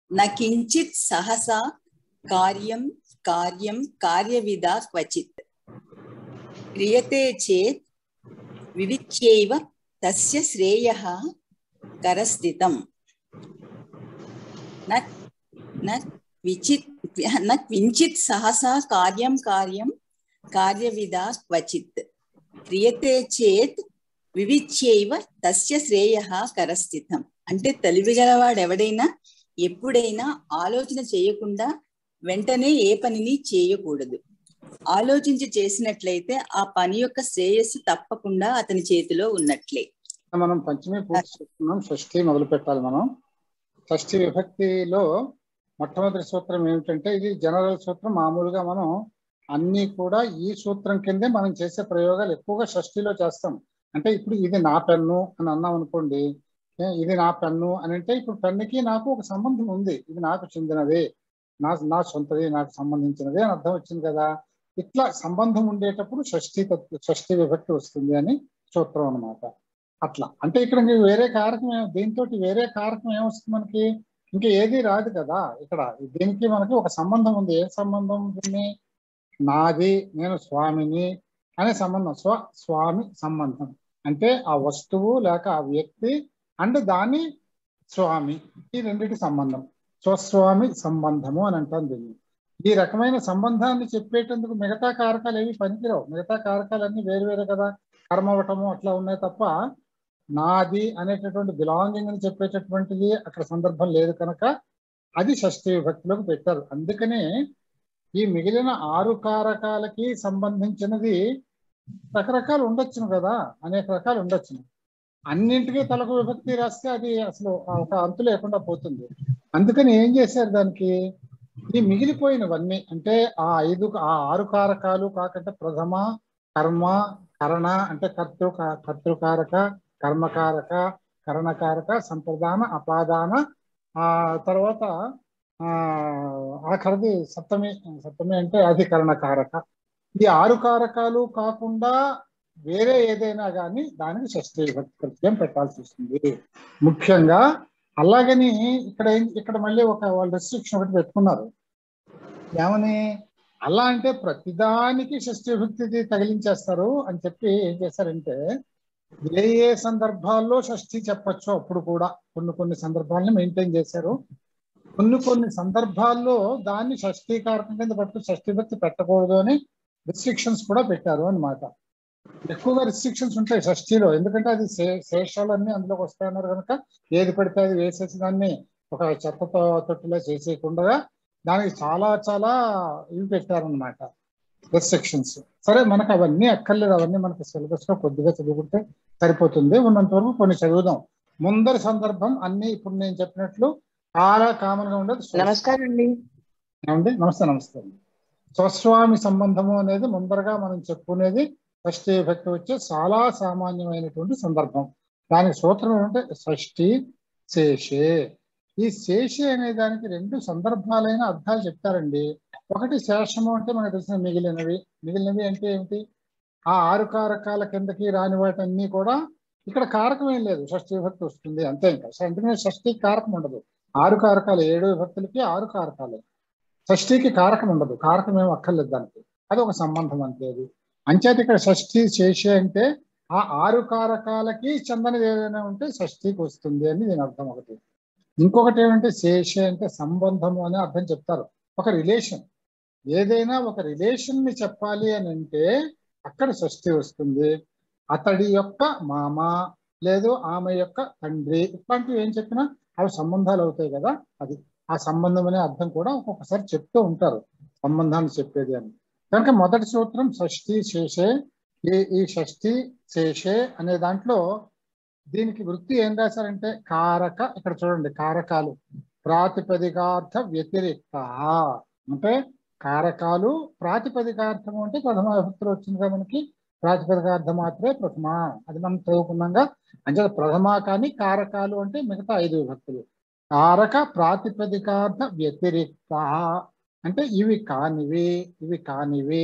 న కించిత్ సహసా కార్యం కార్యం కార్యవిదా క్వచిత్ క్రియతే చేత్ వివిచ్యైవ తస్య శ్రేయః కరస్థితం న న విచిత్ న కించిత్ సహసా కార్యం కార్యం కార్యవిదా క్వచిత్ క్రియతే చేత్ వివిచ్యైవ తస్య శ్రేయ కరస్థితం అంటే తెలివి గలవాడు ఎవడైనా ఎప్పుడైనా ఆలోచన చేయకుండా వెంటనే ఏ పనిని చేయకూడదు ఆలోచించి చేసినట్లయితే ఆ పని యొక్క శ్రేయస్సు తప్పకుండా అతని చేతిలో ఉన్నట్లే మనం పంచమి పూర్తి చేస్తున్నాం షష్ఠి మొదలు పెట్టాలి మనం షష్ఠి విభక్తిలో మొట్టమొదటి సూత్రం ఏమిటంటే ఇది జనరల్ సూత్రం మామూలుగా మనం అన్ని కూడా ఈ సూత్రం కిందే మనం చేసే ప్రయోగాలు ఎక్కువగా షష్ఠిలో చేస్తాం అంటే ఇప్పుడు ఇది నా పెన్ను అని అన్నాం అనుకోండి ఏ, ఇది నా పెన్ను అని అంటే ఇప్పుడు పెన్నుకి నాకు ఒక సంబంధం ఉంది ఇది నాకు చెందినది నా నా సొంతది నాకు సంబంధించినది అని అర్థం వచ్చింది కదా ఇట్లా సంబంధం ఉండేటప్పుడు షష్ఠి తత్వ- షష్ఠి విభక్తి వస్తుంది అని సూత్రం అన్నమాట అట్లా అంటే ఇక్కడ ఇంక వేరే కారకం ఏం- దీంతో వేరే కారకం ఏమొస్తుంది మనకి ఇంకా ఏది రాదు కదా ఇక్కడ దీనికి మనకి ఒక సంబంధం ఉంది ఏ సంబంధం దీన్ని నాది నేను స్వామిని అనే సంబంధం స్వ స్వామి సంబంధం అంటే ఆ వస్తువు లేక ఆ వ్యక్తి అండ్ దాని స్వామి ఈ రెండింటి సంబంధం స్వస్వామి సంబంధము అని అంటాం దీన్ని ఈ రకమైన సంబంధాన్ని చెప్పేటందుకు మిగతా కారకాలు ఏవి పనికిరావు మిగతా కారకాలన్నీ వేరు వేరే కదా కర్మ అవటము అట్లా ఉన్నాయి తప్ప నాది అనేటటువంటి బిలాంగింగ్ అని చెప్పేటటువంటిది అక్కడ సందర్భం లేదు కనుక అది షష్ఠి విభక్తిలోకి పెట్టారు అందుకనే ఈ మిగిలిన ఆరు కారకాలకి సంబంధించినది రకరకాలు ఉండొచ్చును కదా అనేక రకాలు ఉండొచ్చును అన్నింటికీ తలకు విభక్తి రాస్తే అది అసలు ఒక అంతు లేకుండా పోతుంది అందుకని ఏం చేశారు దానికి ఈ మిగిలిపోయినవన్నీ అంటే ఆ ఐదు ఆ ఆరు కారకాలు కాకుండా ప్రథమ కర్మ కరణ అంటే కర్తృ కర్తృకారక కర్మకారక కరణకారక సంప్రదాన అపాదాన ఆ తర్వాత ఆ ఆఖరిది సప్తమి సప్తమి అంటే అధికరణ కారక ఈ ఆరు కారకాలు కాకుండా వేరే ఏదైనా కానీ దానికి షష్ఠి విభక్తి ప్రత్యయం పెట్టాల్సి వస్తుంది ముఖ్యంగా అలాగని ఇక్కడ ఏం- ఇక్కడ మళ్ళీ ఒక వాళ్ళు రెస్ట్రిక్షన్ ఒకటి పెట్టుకున్నారు ఏమని అలా అంటే ప్రతిదానికి షష్ఠి విభక్తి తగిలించేస్తారు అని చెప్పి ఏం చేశారంటే ఏ ఏ సందర్భాల్లో షష్ఠి చెప్పొచ్చో అప్పుడు కూడా కొన్ని కొన్ని సందర్భాలను మెయింటైన్ చేశారు కొన్ని కొన్ని సందర్భాల్లో దాన్ని షష్ఠీ కారకం కింద పట్టు షష్ఠి భక్తి పెట్టకూడదు అని రిస్ట్రిక్షన్స్ కూడా పెట్టారు అన్నమాట ఎక్కువగా రిస్ట్రిక్షన్స్ ఉంటాయి షష్ఠిలో ఎందుకంటే అది శే- శేషాలన్నీ అందులోకి వస్తాయన్నారు కనుక ఏది పడితే అది వేసేసి దాన్ని ఒక చెత్తతో తొట్టిలో చేసేయకుండా దానికి చాలా చాలా ఇవి పెట్టారనమాట రెస్ట్రిక్షన్స్ సరే మనకు అవన్నీ అక్కర్లేదు అవన్నీ మనకి సిలబస్ లో కొద్దిగా చదువుకుంటే సరిపోతుంది ఉన్నంత వరకు కొన్ని చదువుదాం ముందరి సందర్భం అన్ని ఇప్పుడు నేను చెప్పినట్లు చాలా కామన్ గా ఉండదు నమస్కారం అండి ఏమండి నమస్తే నమస్తే స్వస్వామి సంబంధము అనేది ముందరగా మనం చెప్పుకునేది షష్ఠి విభక్తి వచ్చే చాలా సామాన్యమైనటువంటి సందర్భం దానికి సూత్రం ఏమంటే షష్ఠి శేషే ఈ శేషి అనే దానికి రెండు సందర్భాలైన అర్థాలు చెప్తారండి ఒకటి శేషము అంటే మనకు తెలిసిన మిగిలినవి మిగిలినవి అంటే ఏమిటి ఆ ఆరు కారకాల కిందకి రాని వాటన్నీ కూడా ఇక్కడ కారకం ఏం లేదు షష్ఠి విభక్తి వస్తుంది అంతే ఇంకా అందుకనే షష్ఠి కారకం ఉండదు ఆరు కారకాలు ఏడు విభక్తులకి ఆరు కారకాలు షష్ఠికి కారకం ఉండదు కారకం ఏం అక్కర్లేదు దానికి అది ఒక సంబంధం అంతే అది అంచేత ఇక్కడ షష్ఠి శేషి అంటే ఆ ఆరు కారకాలకి చెందనిది ఏదైనా ఉంటే షష్ఠికి వస్తుంది అని దీని అర్థం ఒకటి ఇంకొకటి ఏమంటే శేష అంటే సంబంధము అని అర్థం చెప్తారు ఒక రిలేషన్ ఏదైనా ఒక రిలేషన్ ని చెప్పాలి అని అంటే అక్కడ షష్ఠి వస్తుంది అతడి యొక్క మామ లేదు ఆమె యొక్క తండ్రి ఇట్లాంటివి ఏం చెప్పినా అవి సంబంధాలు అవుతాయి కదా అది ఆ సంబంధం అనే అర్థం కూడా ఒక్కొక్కసారి చెప్తూ ఉంటారు సంబంధాన్ని చెప్పేది అని కనుక మొదటి సూత్రం షష్ఠి శేషే ఈ ఈ షష్ఠి శేషే అనే దాంట్లో దీనికి వృత్తి ఏం రాశారంటే కారక ఇక్కడ చూడండి కారకాలు ప్రాతిపదికార్థ వ్యతిరిక్త అంటే కారకాలు ప్రాతిపదికార్థము అంటే ప్రథమ విభక్తిలో వచ్చింది కదా మనకి ప్రాతిపదికార్థం మాత్రమే ప్రథమ అది మనం చదువుకున్నాగా అంటే ప్రథమ కానీ కారకాలు అంటే మిగతా ఐదు విభక్తులు కారక ప్రాతిపదికార్థ వ్యతిరిక్త అంటే ఇవి కానివి ఇవి కానివి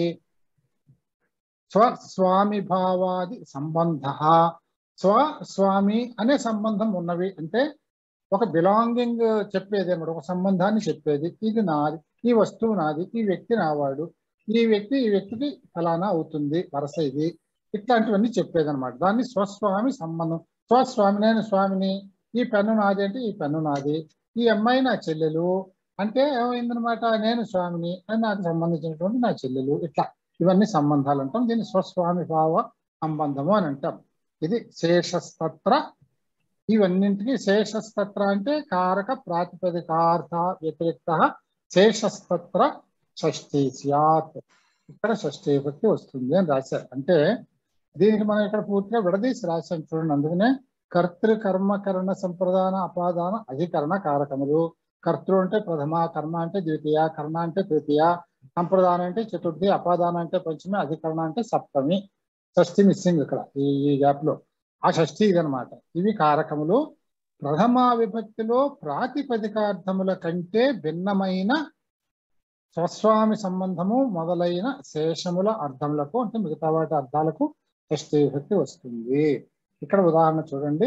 స్వ స్వామి భావాది సంబంధ స్వ స్వామి అనే సంబంధం ఉన్నవి అంటే ఒక బిలాంగింగ్ చెప్పేది అనమాట ఒక సంబంధాన్ని చెప్పేది ఇది నాది ఈ వస్తువు నాది ఈ వ్యక్తి నావాడు ఈ వ్యక్తి ఈ వ్యక్తికి ఫలానా అవుతుంది వరస ఇది ఇట్లాంటివన్నీ చెప్పేది అనమాట దాన్ని స్వస్వామి సంబంధం స్వస్వామి నేను స్వామిని ఈ పెన్ను నాది అంటే ఈ పెన్ను నాది ఈ అమ్మాయి నా చెల్లెలు అంటే ఏమైందనమాట నేను స్వామిని అని నాకు సంబంధించినటువంటి నా చెల్లెలు ఇట్లా ఇవన్నీ సంబంధాలు అంటాం దీన్ని స్వస్వామి భావ సంబంధము అని అంటాం ఇది శేషస్తత్ర ఇవన్నింటికి శేషస్తత్ర అంటే కారక ప్రాతిపదికార్థ వ్యతిరిక్త శేషస్తత్ర షష్ఠి స్యాత్ ఇక్కడ షష్ఠి విభక్తి వస్తుంది అని రాశారు అంటే దీనికి మనం ఇక్కడ పూర్తిగా విడదీసి రాశాం చూడండి అందుకనే కర్తృ కర్మకరణ సంప్రదాన అపాదాన అధికరణ కారకములు కర్తృ అంటే ప్రథమ కర్మ అంటే ద్వితీయ కర్ణ అంటే తృతీయ సంప్రదానం అంటే చతుర్థి అపాదానం అంటే పంచమి అధికరణ అంటే సప్తమి షష్ఠి మిస్సింగ్ ఇక్కడ ఈ ఈ గ్యాప్ లో ఆ షష్ఠి ఇదనమాట ఇవి కారకములు ప్రథమ విభక్తిలో ప్రాతిపదికార్థముల కంటే భిన్నమైన స్వస్వామి సంబంధము మొదలైన శేషముల అర్థములకు అంటే మిగతా వాటి అర్థాలకు షష్ఠి విభక్తి వస్తుంది ఇక్కడ ఉదాహరణ చూడండి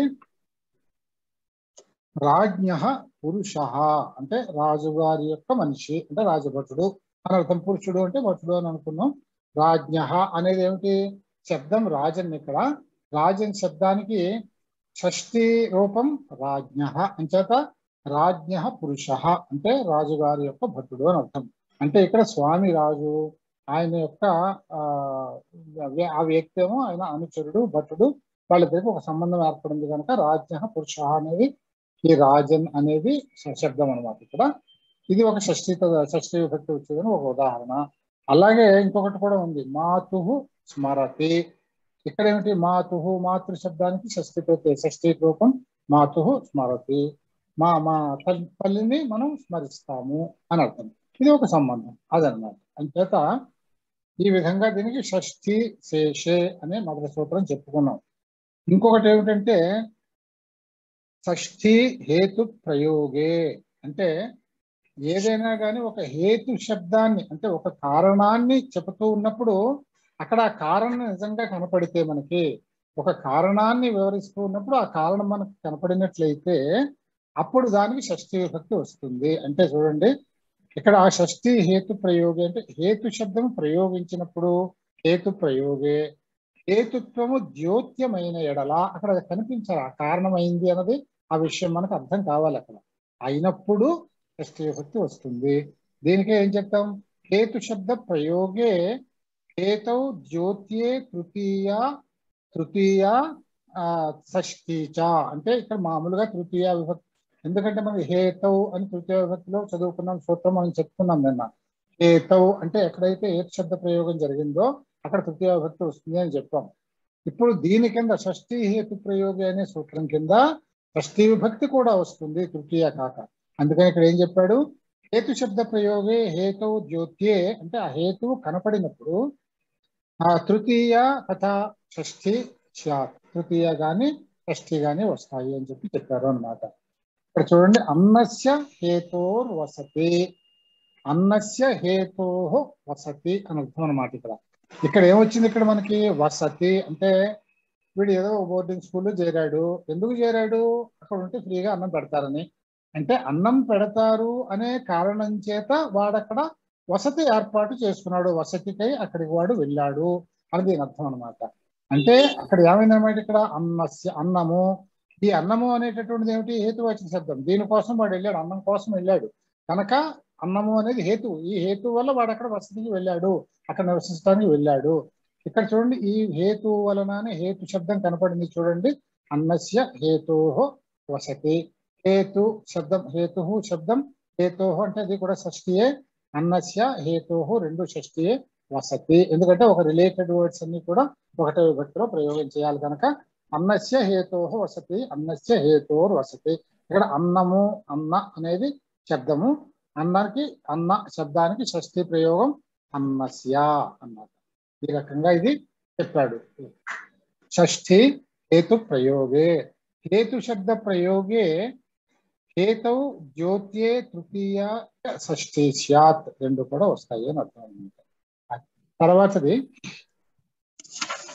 రాజ్ఞ పురుష అంటే రాజుగారి యొక్క మనిషి అంటే రాజభటుడు అని అర్థం పురుషుడు అంటే భటుడు అని అనుకున్నాం రాజ్ఞ అనేది ఏమిటి శబ్దం రాజన్ ఇక్కడ రాజన్ శబ్దానికి షష్ఠి రూపం రాజ్ఞ అంచేత రాజ్ఞ పురుష అంటే రాజుగారి యొక్క భటుడు అని అర్థం అంటే ఇక్కడ స్వామి రాజు ఆయన యొక్క ఆ వ్య- ఆ వ్యక్తి ఏమో ఆయన అనుచరుడు భటుడు వాళ్ళిద్దరికి ఒక సంబంధం ఏర్పడింది కనుక రాజ్య పురుష అనేది ఈ రాజన్ అనేది శ- శబ్దం అనమాట ఇక్కడ ఇది ఒక షష్ఠి షష్ఠి విభక్తి వచ్చేదని ఒక ఉదాహరణ అలాగే ఇంకొకటి కూడా ఉంది మాతు స్మరతి ఇక్కడ ఏమిటి మాతు మాతృ శబ్దానికి షష్ఠి ప్రత్యయ షష్ఠి రూపం మాతు స్మరతి మా మా తల్లి తల్లిని మనం స్మరిస్తాము అని అర్థం ఇది ఒక సంబంధం అదనమాట అంచేత ఈ విధంగా దీనికి షష్ఠి శేషే అనే మొదటి సూత్రం చెప్పుకున్నాం ఇంకొకటి ఏమిటంటే షష్ఠి హేతు ప్రయోగే అంటే ఏదైనా కానీ ఒక హేతు శబ్దాన్ని అంటే ఒక కారణాన్ని చెబుతూ ఉన్నప్పుడు అక్కడ ఆ కారణం నిజంగా కనపడితే మనకి ఒక కారణాన్ని వివరిస్తూ ఉన్నప్పుడు ఆ కారణం మనకు కనపడినట్లయితే అప్పుడు దానికి షష్ఠి విభక్తి వస్తుంది అంటే చూడండి ఇక్కడ ఆ షష్ఠి హేతు ప్రయోగి అంటే హేతు శబ్దం ప్రయోగించినప్పుడు హేతు ప్రయోగే హేతుత్వము ద్యోత్యమైన ఎడల అక్కడ అది కనిపించాలి ఆ కారణమైంది అన్నది ఆ విషయం మనకు అర్థం కావాలి అక్కడ అయినప్పుడు షష్ఠి విభక్తి వస్తుంది దీనికే ఏం చెప్తాం హేతు శబ్ద ప్రయోగే హేతౌ ద్యోత్యే తృతీయ తృతీయ ఆ, షష్ఠి చ అంటే ఇక్కడ మామూలుగా తృతీయ విభక్తి ఎందుకంటే మనం హేతౌ అని తృతీయ విభక్తిలో చదువుకున్నాం సూత్రం మనం చెప్పుకున్నాం నిన్న హేతౌ అంటే ఎక్కడైతే హేతు శబ్ద ప్రయోగం జరిగిందో అక్కడ తృతీయ విభక్తి వస్తుంది అని చెప్పాం ఇప్పుడు దీని కింద షష్ఠి హేతు ప్రయోగి అనే సూత్రం కింద షష్ఠి విభక్తి కూడా వస్తుంది తృతీయ కాక అందుకని ఇక్కడ ఏం చెప్పాడు హేతు శబ్ద ప్రయోగే హేతు జ్యోత్యే అంటే ఆ హేతువు కనపడినప్పుడు ఆ తృతీయ తథా షష్ఠి స్యాత్ తృతీయ గాని షష్ఠి గాని వస్తాయి అని చెప్పి చెప్పారు అన్నమాట ఇక్కడ చూడండి అన్నస్య హేతోర్ వసతి అన్నస్య హేతో వసతి అని అర్థం అనమాట ఇక్కడ ఇక్కడ ఏమొచ్చింది ఇక్కడ మనకి వసతి అంటే వీడు ఏదో బోర్డింగ్ స్కూల్లో చేరాడు ఎందుకు చేరాడు అక్కడ ఉంటే ఫ్రీగా అన్నం పెడతారని అంటే అన్నం పెడతారు అనే కారణం చేత వాడక్కడ వసతి ఏర్పాటు చేసుకున్నాడు వసతికై అక్కడికి వాడు వెళ్ళాడు అని దీని అర్థం అనమాట అంటే అక్కడ ఏమైందన్నమాట ఇక్కడ అన్నస్య అన్నము ఈ అన్నము అనేటటువంటిది ఏమిటి హేతువాచక శబ్దం దీనికోసం వాడు వెళ్ళాడు అన్నం కోసం వెళ్ళాడు కనుక అన్నము అనేది హేతు ఈ హేతు వల్ల వాడు అక్కడ వసతికి వెళ్ళాడు అక్కడ నివసించడానికి వెళ్ళాడు ఇక్కడ చూడండి ఈ హేతు వలననే హేతు శబ్దం కనపడింది చూడండి అన్నస్య హేతో వసతి హేతు శబ్దం హేతు శబ్దం హేతో అంటే అది కూడా షష్ఠియే అన్నస్య హేతో రెండు షష్ఠియే వసతి ఎందుకంటే ఒక రిలేటెడ్ వర్డ్స్ అన్ని కూడా ఒకటే విభక్తిలో ప్రయోగం చేయాలి కనుక అన్నస్య హేతో వసతి అన్నస్య హేతోర్ వసతి ఇక్కడ అన్నము అన్న అనేది శబ్దము అన్నానికి అన్న శబ్దానికి షష్ఠి ప్రయోగం అన్నస్య అన్నమాట ఈ రకంగా ఇది చెప్పాడు షష్ఠి హేతు ప్రయోగే హేతు శబ్ద ప్రయోగే హేతౌ జ్యోత్యే తృతీయ షష్ఠి స్యాత్ రెండు కూడా వస్తాయి అని అర్థం అనమాట తర్వాతది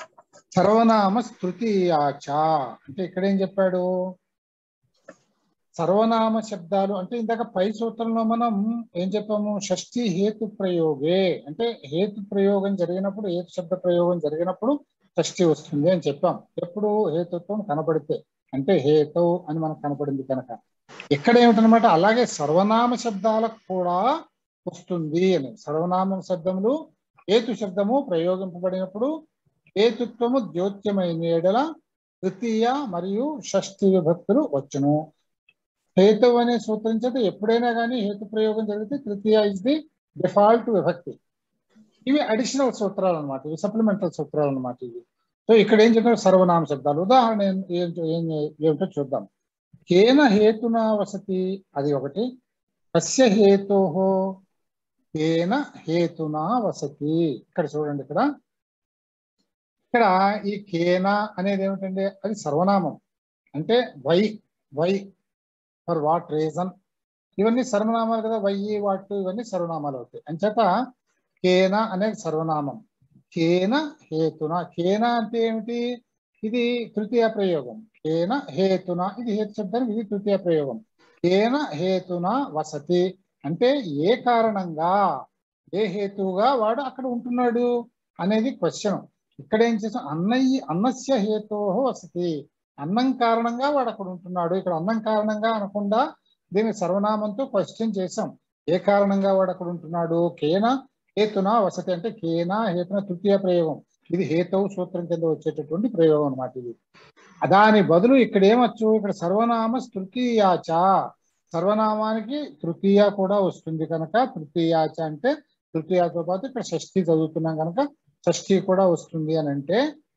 సర్వనామ తృతీయాచ అంటే ఇక్కడ ఏం చెప్పాడు సర్వనామ శబ్దాలు అంటే ఇందాక పై సూత్రంలో మనం ఏం చెప్పాము షష్ఠి హేతు ప్రయోగే అంటే హేతు ప్రయోగం జరిగినప్పుడు హేతు శబ్ద ప్రయోగం జరిగినప్పుడు షష్ఠి వస్తుంది అని చెప్పాం ఎప్పుడు హేతుత్వం కనపడితే అంటే హేతు అని మనకు కనపడింది కనుక ఇక్కడ ఏమిటనమాట అలాగే సర్వనామ శబ్దాలకు కూడా వస్తుంది అని సర్వనామ శబ్దములు హేతు శబ్దము ప్రయోగింపబడినప్పుడు హేతుత్వము ద్యోత్యమైన ఎడల తృతీయ మరియు షష్ఠి విభక్తులు వచ్చును హేతు అనే సూత్రం చేత ఎప్పుడైనా కానీ హేతు ప్రయోగం జరిగితే తృతీయ ఇస్ ది డిఫాల్ట్ విభక్తి ఇవి అడిషనల్ సూత్రాలు అనమాట ఇవి సప్లిమెంటల్ సూత్రాలు అనమాట ఇవి సో ఇక్కడ ఏం చెప్తారు సర్వనామ శబ్దాలు ఉదాహరణ ఏం- ఏం- ఏం- ఏమిటో చూద్దాం కేన హేతునా వసతి అది ఒకటి కస్య హేతో కేన హేతునా వసతి ఇక్కడ చూడండి ఇక్కడ ఇక్కడ ఈ కేన అనేది ఏమిటంటే అది సర్వనామం అంటే why why for what reason ఇవన్నీ సర్వనామాలు కదా వై వాట్ ఇవన్నీ సర్వనామాలు అవుతాయి అంచేత కేన అనేది సర్వనామం కేన హేతున కేన అంటే ఏమిటి ఇది తృతీయ ప్రయోగం కేన హేతున ఇది హేతు శబ్దానికి ఇది తృతీయ ప్రయోగం కేన హేతున వసతి అంటే ఏ కారణంగా ఏ హేతువుగా వాడు అక్కడ ఉంటున్నాడు అనేది క్వశ్చన్ ఇక్కడ ఏం చేసాం అన్నయ్య అన్నస్య హేతో వసతి అన్నం కారణంగా వాడు అక్కడ ఉంటున్నాడు ఇక్కడ అన్నం కారణంగా అనకుండా దీన్ని సర్వనామంతో క్వశ్చన్ చేసాం ఏ కారణంగా వాడు అక్కడ ఉంటున్నాడు కేన హేతున వసతి అంటే కేన హేతున తృతీయ ప్రయోగం ఇది హేతవు సూత్రం కింద వచ్చేటటువంటి ప్రయోగం అన్నమాట ఇది దాని బదులు ఇక్కడ ఏమొచ్చు ఇక్కడ సర్వనామ తృతీయాచ సర్వనామానికి తృతీయ కూడా వస్తుంది కనుక తృతీయాచ అంటే తృతీయతో పాటు ఇక్కడ షష్ఠి చదువుతున్నాం కనుక షష్ఠి కూడా వస్తుంది అని అంటే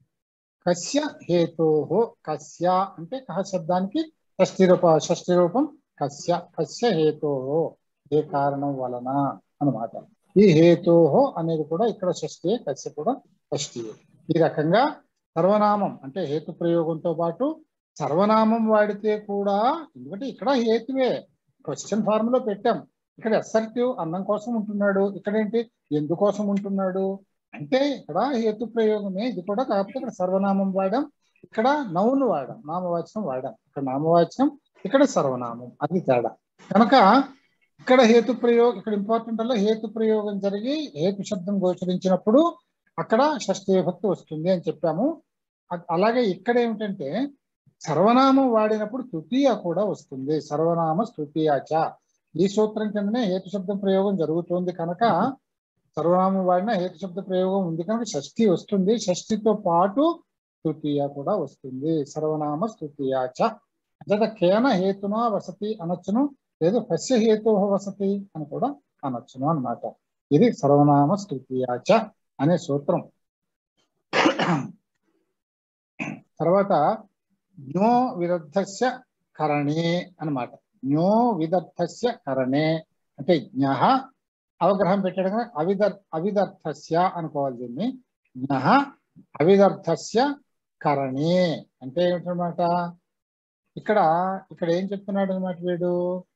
కస్య హేతోహో కస్య అంటే కహ శబ్దానికి షష్ఠి రూప షష్ఠి రూపం కస్య కస్య హేతోహో ఏ కారణం వలన అన్నమాట ఈ హేతోహో అనేది కూడా ఇక్కడ షష్ఠి కస్య కూడా షష్ఠి ఈ రకంగా సర్వనామం అంటే హేతు ప్రయోగంతో పాటు సర్వనామం వాడితే కూడా ఎందుకంటే ఇక్కడ హేతువే క్వశ్చన్ ఫార్మ్ లో పెట్టాం ఇక్కడ అసర్టివ్ అన్నం కోసం ఉంటున్నాడు ఇక్కడ ఏంటి ఎందుకోసం ఉంటున్నాడు అంటే ఇక్కడ హేతు ప్రయోగమే ఇది కూడా కాకపోతే ఇక్కడ సర్వనామం వాడాం ఇక్కడ నౌన్ వాడాం నామవాచనం వాడాం ఇక్కడ నామవాచనం ఇక్కడ సర్వనామం అది తేడా కనుక ఇక్కడ హేతు ప్రయోగం ఇక్కడ ఇంపార్టెంట్ అలా హేతు ప్రయోగం జరిగి హేతు శబ్దం గోచరించినప్పుడు అక్కడ షష్ఠి విభక్తి వస్తుంది అని చెప్పాము అ- అలాగే ఇక్కడ ఏమిటంటే సర్వనామం వాడినప్పుడు తృతీయ కూడా వస్తుంది సర్వనామ తృతీయాచ ఈ సూత్రం కిందనే హేతు శబ్దం ప్రయోగం జరుగుతుంది కనుక సర్వనామం వాడిన హేతు శబ్ద ప్రయోగం ఉంది కనుక షష్ఠి వస్తుంది షష్ఠితో పాటు తృతీయ కూడా వస్తుంది సర్వనామ తృతీయాచ అంటే కేన హేతున వసతి అనొచ్చును లేదు పశ్య హేతు వసతి అని కూడా అనొచ్చును అన్నమాట ఇది సర్వనామ తృతీయాచ అనే సూత్రం తర్వాత జ్ఞో విదగ్ధస్య కరణే అన్నమాట జ్ఞో విదగ్ధస్య కరణే అంటే జ్ఞ అవగ్రహం పెట్టాడు కదా అవిదర్ అవిదర్థస్య అనుకోవాలి దీన్ని జ్ఞ అవిదర్థస్య కరణే అంటే ఏమిటనమాట ఇక్కడ ఇక్కడ ఏం చెప్తున్నాడు అనమాట వీడు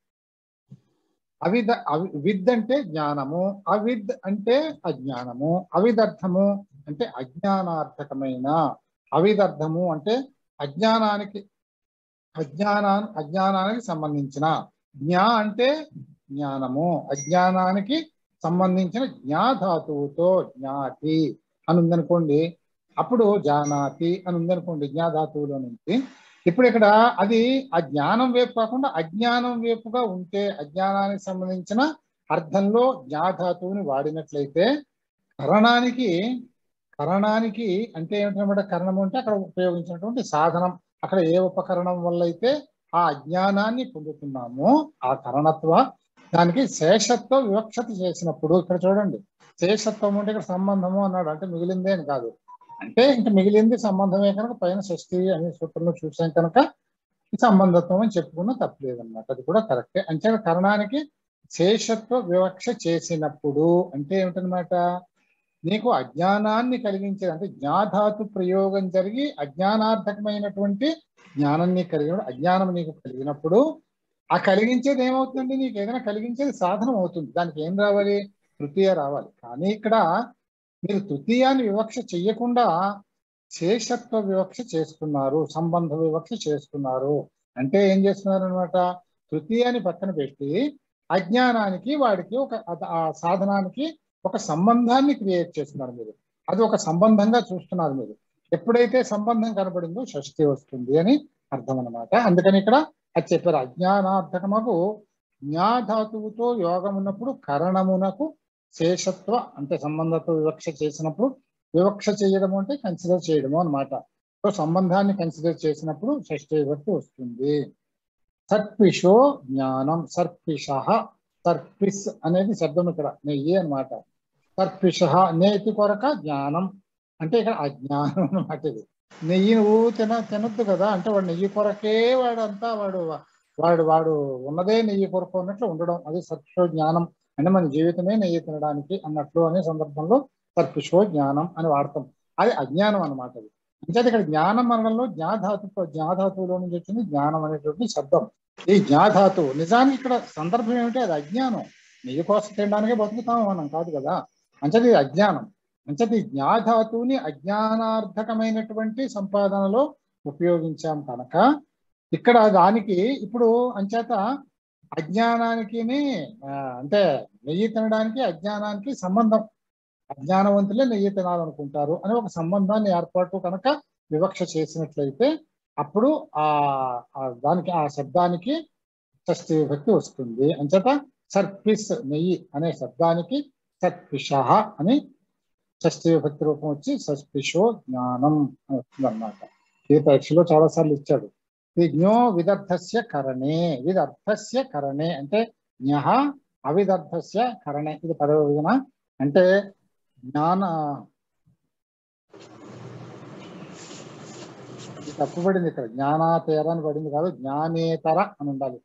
అవిద అవి విద్ అంటే జ్ఞానము అవిద్ అంటే అజ్ఞానము అవిదర్థము అంటే అజ్ఞానార్థకమైన అవిదర్థము అంటే అజ్ఞానానికి అజ్ఞానా అజ్ఞానానికి సంబంధించిన జ్ఞా అంటే జ్ఞానము అజ్ఞానానికి సంబంధించిన జ్ఞాధాతువుతో జ్ఞాతి అని ఉందనుకోండి అప్పుడు జానాతి అని ఉందనుకోండి జ్ఞాధాతువులో నుంచి ఇప్పుడు ఇక్కడ అది ఆ జ్ఞానం వైపు కాకుండా అజ్ఞానం వైపుగా ఉంటే అజ్ఞానానికి సంబంధించిన అర్థంలో జ్ఞాధాతువుని వాడినట్లయితే కరణానికి కరణానికి అంటే ఏమిటన్నమాట కరణం అంటే అక్కడ ఉపయోగించినటువంటి సాధనం అక్కడ ఏ ఉపకరణం వల్ల అయితే ఆ అజ్ఞానాన్ని పొందుతున్నామో ఆ కరణత్వ దానికి శేషత్వ వివక్షత చేసినప్పుడు ఇక్కడ చూడండి శేషత్వం అంటే ఇక్కడ సంబంధము అన్నాడు అంటే మిగిలిందే అని కాదు అంటే ఇంకా మిగిలింది సంబంధమే కనుక పైన షష్ఠి అనే సూత్రంలో చూసాం కనుక ఈ సంబంధత్వం అని చెప్పుకున్న తప్పలేదన్నమాట అది కూడా కరెక్టే అంటే కరణానికి శేషత్వ వివక్ష చేసినప్పుడు అంటే ఏమిటనమాట నీకు అజ్ఞానాన్ని కలిగించేది అంటే జ్ఞాధాతు ప్రయోగం జరిగి అజ్ఞానార్థకమైనటువంటి జ్ఞానం నీకు కలిగిన అజ్ఞానం నీకు కలిగినప్పుడు ఆ కలిగించేది ఏమవుతుంది నీకు ఏదైనా కలిగించేది సాధనం అవుతుంది దానికి ఏం రావాలి తృతీయ రావాలి కానీ ఇక్కడ మీరు తృతీయాన్ని వివక్ష చెయ్యకుండా శేషత్వ వివక్ష చేస్తున్నారు సంబంధ వివక్ష చేస్తున్నారు అంటే ఏం చేస్తున్నారు అనమాట తృతీయాన్ని పక్కన పెట్టి అజ్ఞానానికి వాడికి ఒక అద- ఆ సాధనానికి ఒక సంబంధాన్ని క్రియేట్ చేస్తున్నారు మీరు అది ఒక సంబంధంగా చూస్తున్నారు మీరు ఎప్పుడైతే సంబంధం కనబడిందో షష్ఠి వస్తుంది అని అర్థం అన్నమాట అందుకని ఇక్కడ అది చెప్పారు అజ్ఞానార్థకమకు జ్ఞాధాతువుతో యోగం ఉన్నప్పుడు కరణమునకు శేషత్వ అంటే సంబంధతో వివక్ష చేసినప్పుడు వివక్ష చేయడము అంటే కన్సిడర్ చేయడము అన్నమాట సో సంబంధాన్ని కన్సిడర్ చేసినప్పుడు షష్ఠి విభక్తి వస్తుంది సర్పిషో జ్ఞానం సర్పిష సర్పిస్ అనేది శబ్దం ఇక్కడ నెయ్యి అన్నమాట సర్పిష నేతి కొరక జ్ఞానం అంటే ఇక్కడ అజ్ఞానం అన్నమాట ఇది నెయ్యి నువ్వు తిన తినొద్దు కదా అంటే వాడు నెయ్యి కొరకే వాడంతా వాడు వాడు వాడు ఉన్నదే నెయ్యి కొరకు అన్నట్లు ఉండడం అది సర్పిషో జ్ఞానం అంటే మన జీవితమే నెయ్యి తినడానికి అన్నట్లు అనే సందర్భంలో సర్పిషో జ్ఞానం అని వాడతాం అది అజ్ఞానం అన్నమాట అది అంటే ఇక్కడ జ్ఞానం అనడంలో జ్ఞాధాతు జ్ఞాధాతువులో నుంచి వచ్చింది జ్ఞానం అనేటువంటి శబ్దం ఈ జ్ఞాధాతువు నిజానికి ఇక్కడ సందర్భం ఏమిటి అది అజ్ఞానం నెయ్యి కోసం తినడానికే బతుకుతాం మనం కాదు కదా అంచేది ఇది అజ్ఞానం అంచేది ఈ జ్ఞాధాతువుని అజ్ఞానార్థకమైనటువంటి సంపాదనలో ఉపయోగించాం కనుక ఇక్కడ దానికి ఇప్పుడు అంచేత అజ్ఞానానికి అంటే నెయ్యి తినడానికి అజ్ఞానానికి సంబంధం అజ్ఞానవంతులే నెయ్యి తినాలనుకుంటారు అని ఒక సంబంధాన్ని ఏర్పాటు కనుక వివక్ష చేసినట్లయితే అప్పుడు ఆ ఆ దానికి ఆ శబ్దానికి షష్ఠి విభక్తి వస్తుంది అంచేత సర్పిస్ నెయ్యి అనే శబ్దానికి సర్పిష అని షష్ఠి విభక్తి రూపం వచ్చి సర్పిషో జ్ఞానం అని వస్తుంది అనమాట ఈ పరీక్షలో చాలా సార్లు ఇచ్చాడు విజ్ఞో విదర్థస్య కరణే విదర్థస్య కరణే అంటే జ్ఞ అవిదర్థస్య కరణే ఇది పదవ విధన అంటే జ్ఞాన ఇది తప్పు పడింది ఇక్కడ జ్ఞానాతేర అని పడింది కాదు జ్ఞానేతర అని ఉండాలి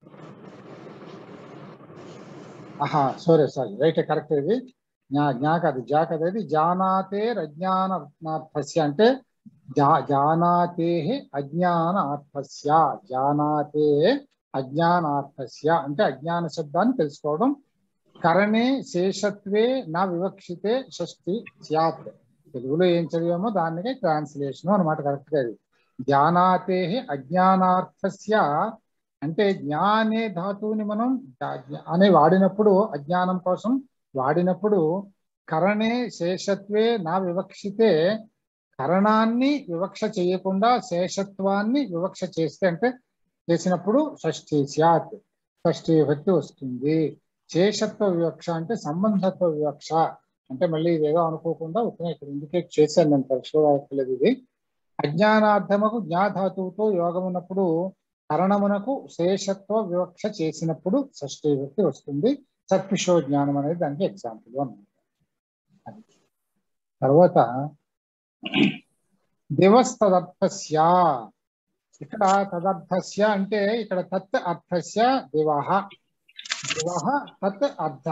ఆహా సారీ సారీ రైట్ కరెక్ట్ ఇది జ్ఞా జ్ఞా కాదు జా కదా ఇది జానాతే అజ్ఞానార్థస్య అంటే జా జానాతే అజ్ఞానార్థస్య జానాతే అజ్ఞానార్థస్య అంటే అజ్ఞాన శబ్దాన్ని తెలుసుకోవడం కరణే శేషత్వే నా వివక్షితే షష్ఠి స్యాత్ తెలుగులో ఏం చదివామో దానికి ట్రాన్స్లేషన్ అనమాట కరెక్ట్ గా ఇది జ్ఞానాతే అజ్ఞానార్థస్య అంటే జ్ఞానే ధాతువుని మనం జ్ఞా- అనే వాడినప్పుడు అజ్ఞానం కోసం వాడినప్పుడు కరణే శేషత్వే నా వివక్షితే కరణాన్ని వివక్ష చేయకుండా శేషత్వాన్ని వివక్ష చేస్తే అంటే చేసినప్పుడు షష్ఠి స్యాత్ షష్ఠి విభక్తి వస్తుంది శేషత్వ వివక్ష అంటే సంబంధత్వ వివక్ష అంటే మళ్ళీ ఇదేదో అనుకోకుండా ఉత్తనే ఇక్కడ ఇండికేట్ చేశాను నేను పరీక్షలో రాయట్లేదు ఇది అజ్ఞానార్థముకు జ్ఞాధాతువుతో యోగం ఉన్నప్పుడు కరణమునకు శేషత్వ వివక్ష చేసినప్పుడు షష్ఠి విభక్తి వస్తుంది సర్పిషో జ్ఞానం అనేది దానికి ఎగ్జాంపుల్ అన్నమాట అది. తర్వాత దివస్ తదర్థస్య ఇక్కడ తదర్థస్య అంటే ఇక్కడ తత్ అర్థస్య దివహ దివహ తత్ అర్థ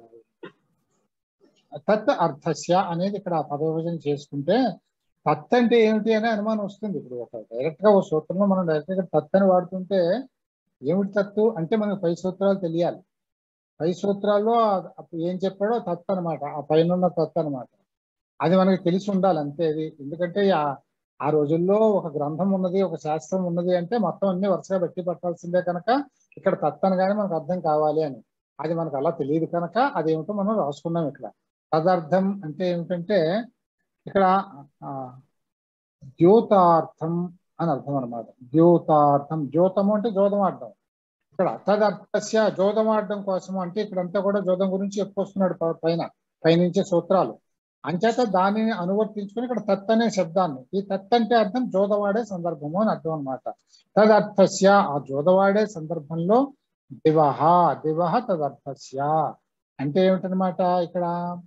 తత్ అర్థస్య అనేది ఇక్కడ పదవిభజన చేసుకుంటే తత్ అంటే ఏమిటి అనే అనుమానం వస్తుంది ఇప్పుడు ఒక డైరెక్ట్ గా ఒక సూత్రంలో మనం డైరెక్ట్ గా తత్ అని వాడుతుంటే ఏమిటి తత్తు అంటే మనకు పై సూత్రాలు తెలియాలి పై సూత్రాల్లో ఆ- అప్పుడు ఏం చెప్పాడో తత్ అనమాట ఆ పైన ఉన్న తత్ అనమాట అది మనకి తెలిసి ఉండాలి అంతే అది ఎందుకంటే ఆ ఆ రోజుల్లో ఒక గ్రంథం ఉన్నది ఒక శాస్త్రం ఉన్నది అంటే మొత్తం అన్ని వరుసగా బట్టి పట్టాల్సిందే కనుక ఇక్కడ తత్ అనగానే మనకు అర్థం కావాలి అని అది మనకు అలా తెలియదు కనుక అదేమిటో మనం రాసుకున్నాం ఇక్కడ తదర్థం అంటే ఏమిటంటే ఇక్కడ ఆ, ద్యోతార్థం అని అర్థం అనమాట ద్యోతార్థం ద్యోతము అంటే జోదమాడడం ఇక్కడ తదర్థస్య జోదమాడడం కోసం అంటే ఇక్కడంతా కూడా జోదం గురించి చెప్పుకొస్తున్నాడు ప- పైన పైనుంచే సూత్రాలు అంచేత దానిని అనువర్తించుకుని ఇక్కడ తత్ అనే శబ్దాన్ని ఈ తత్ అంటే అర్థం జోదవాడే సందర్భము అని అర్థం అనమాట తదర్థస్య ఆ జోదవాడే సందర్భంలో దివహ దివహ తదర్థస్య అంటే ఏమిటనమాట ఇక్కడ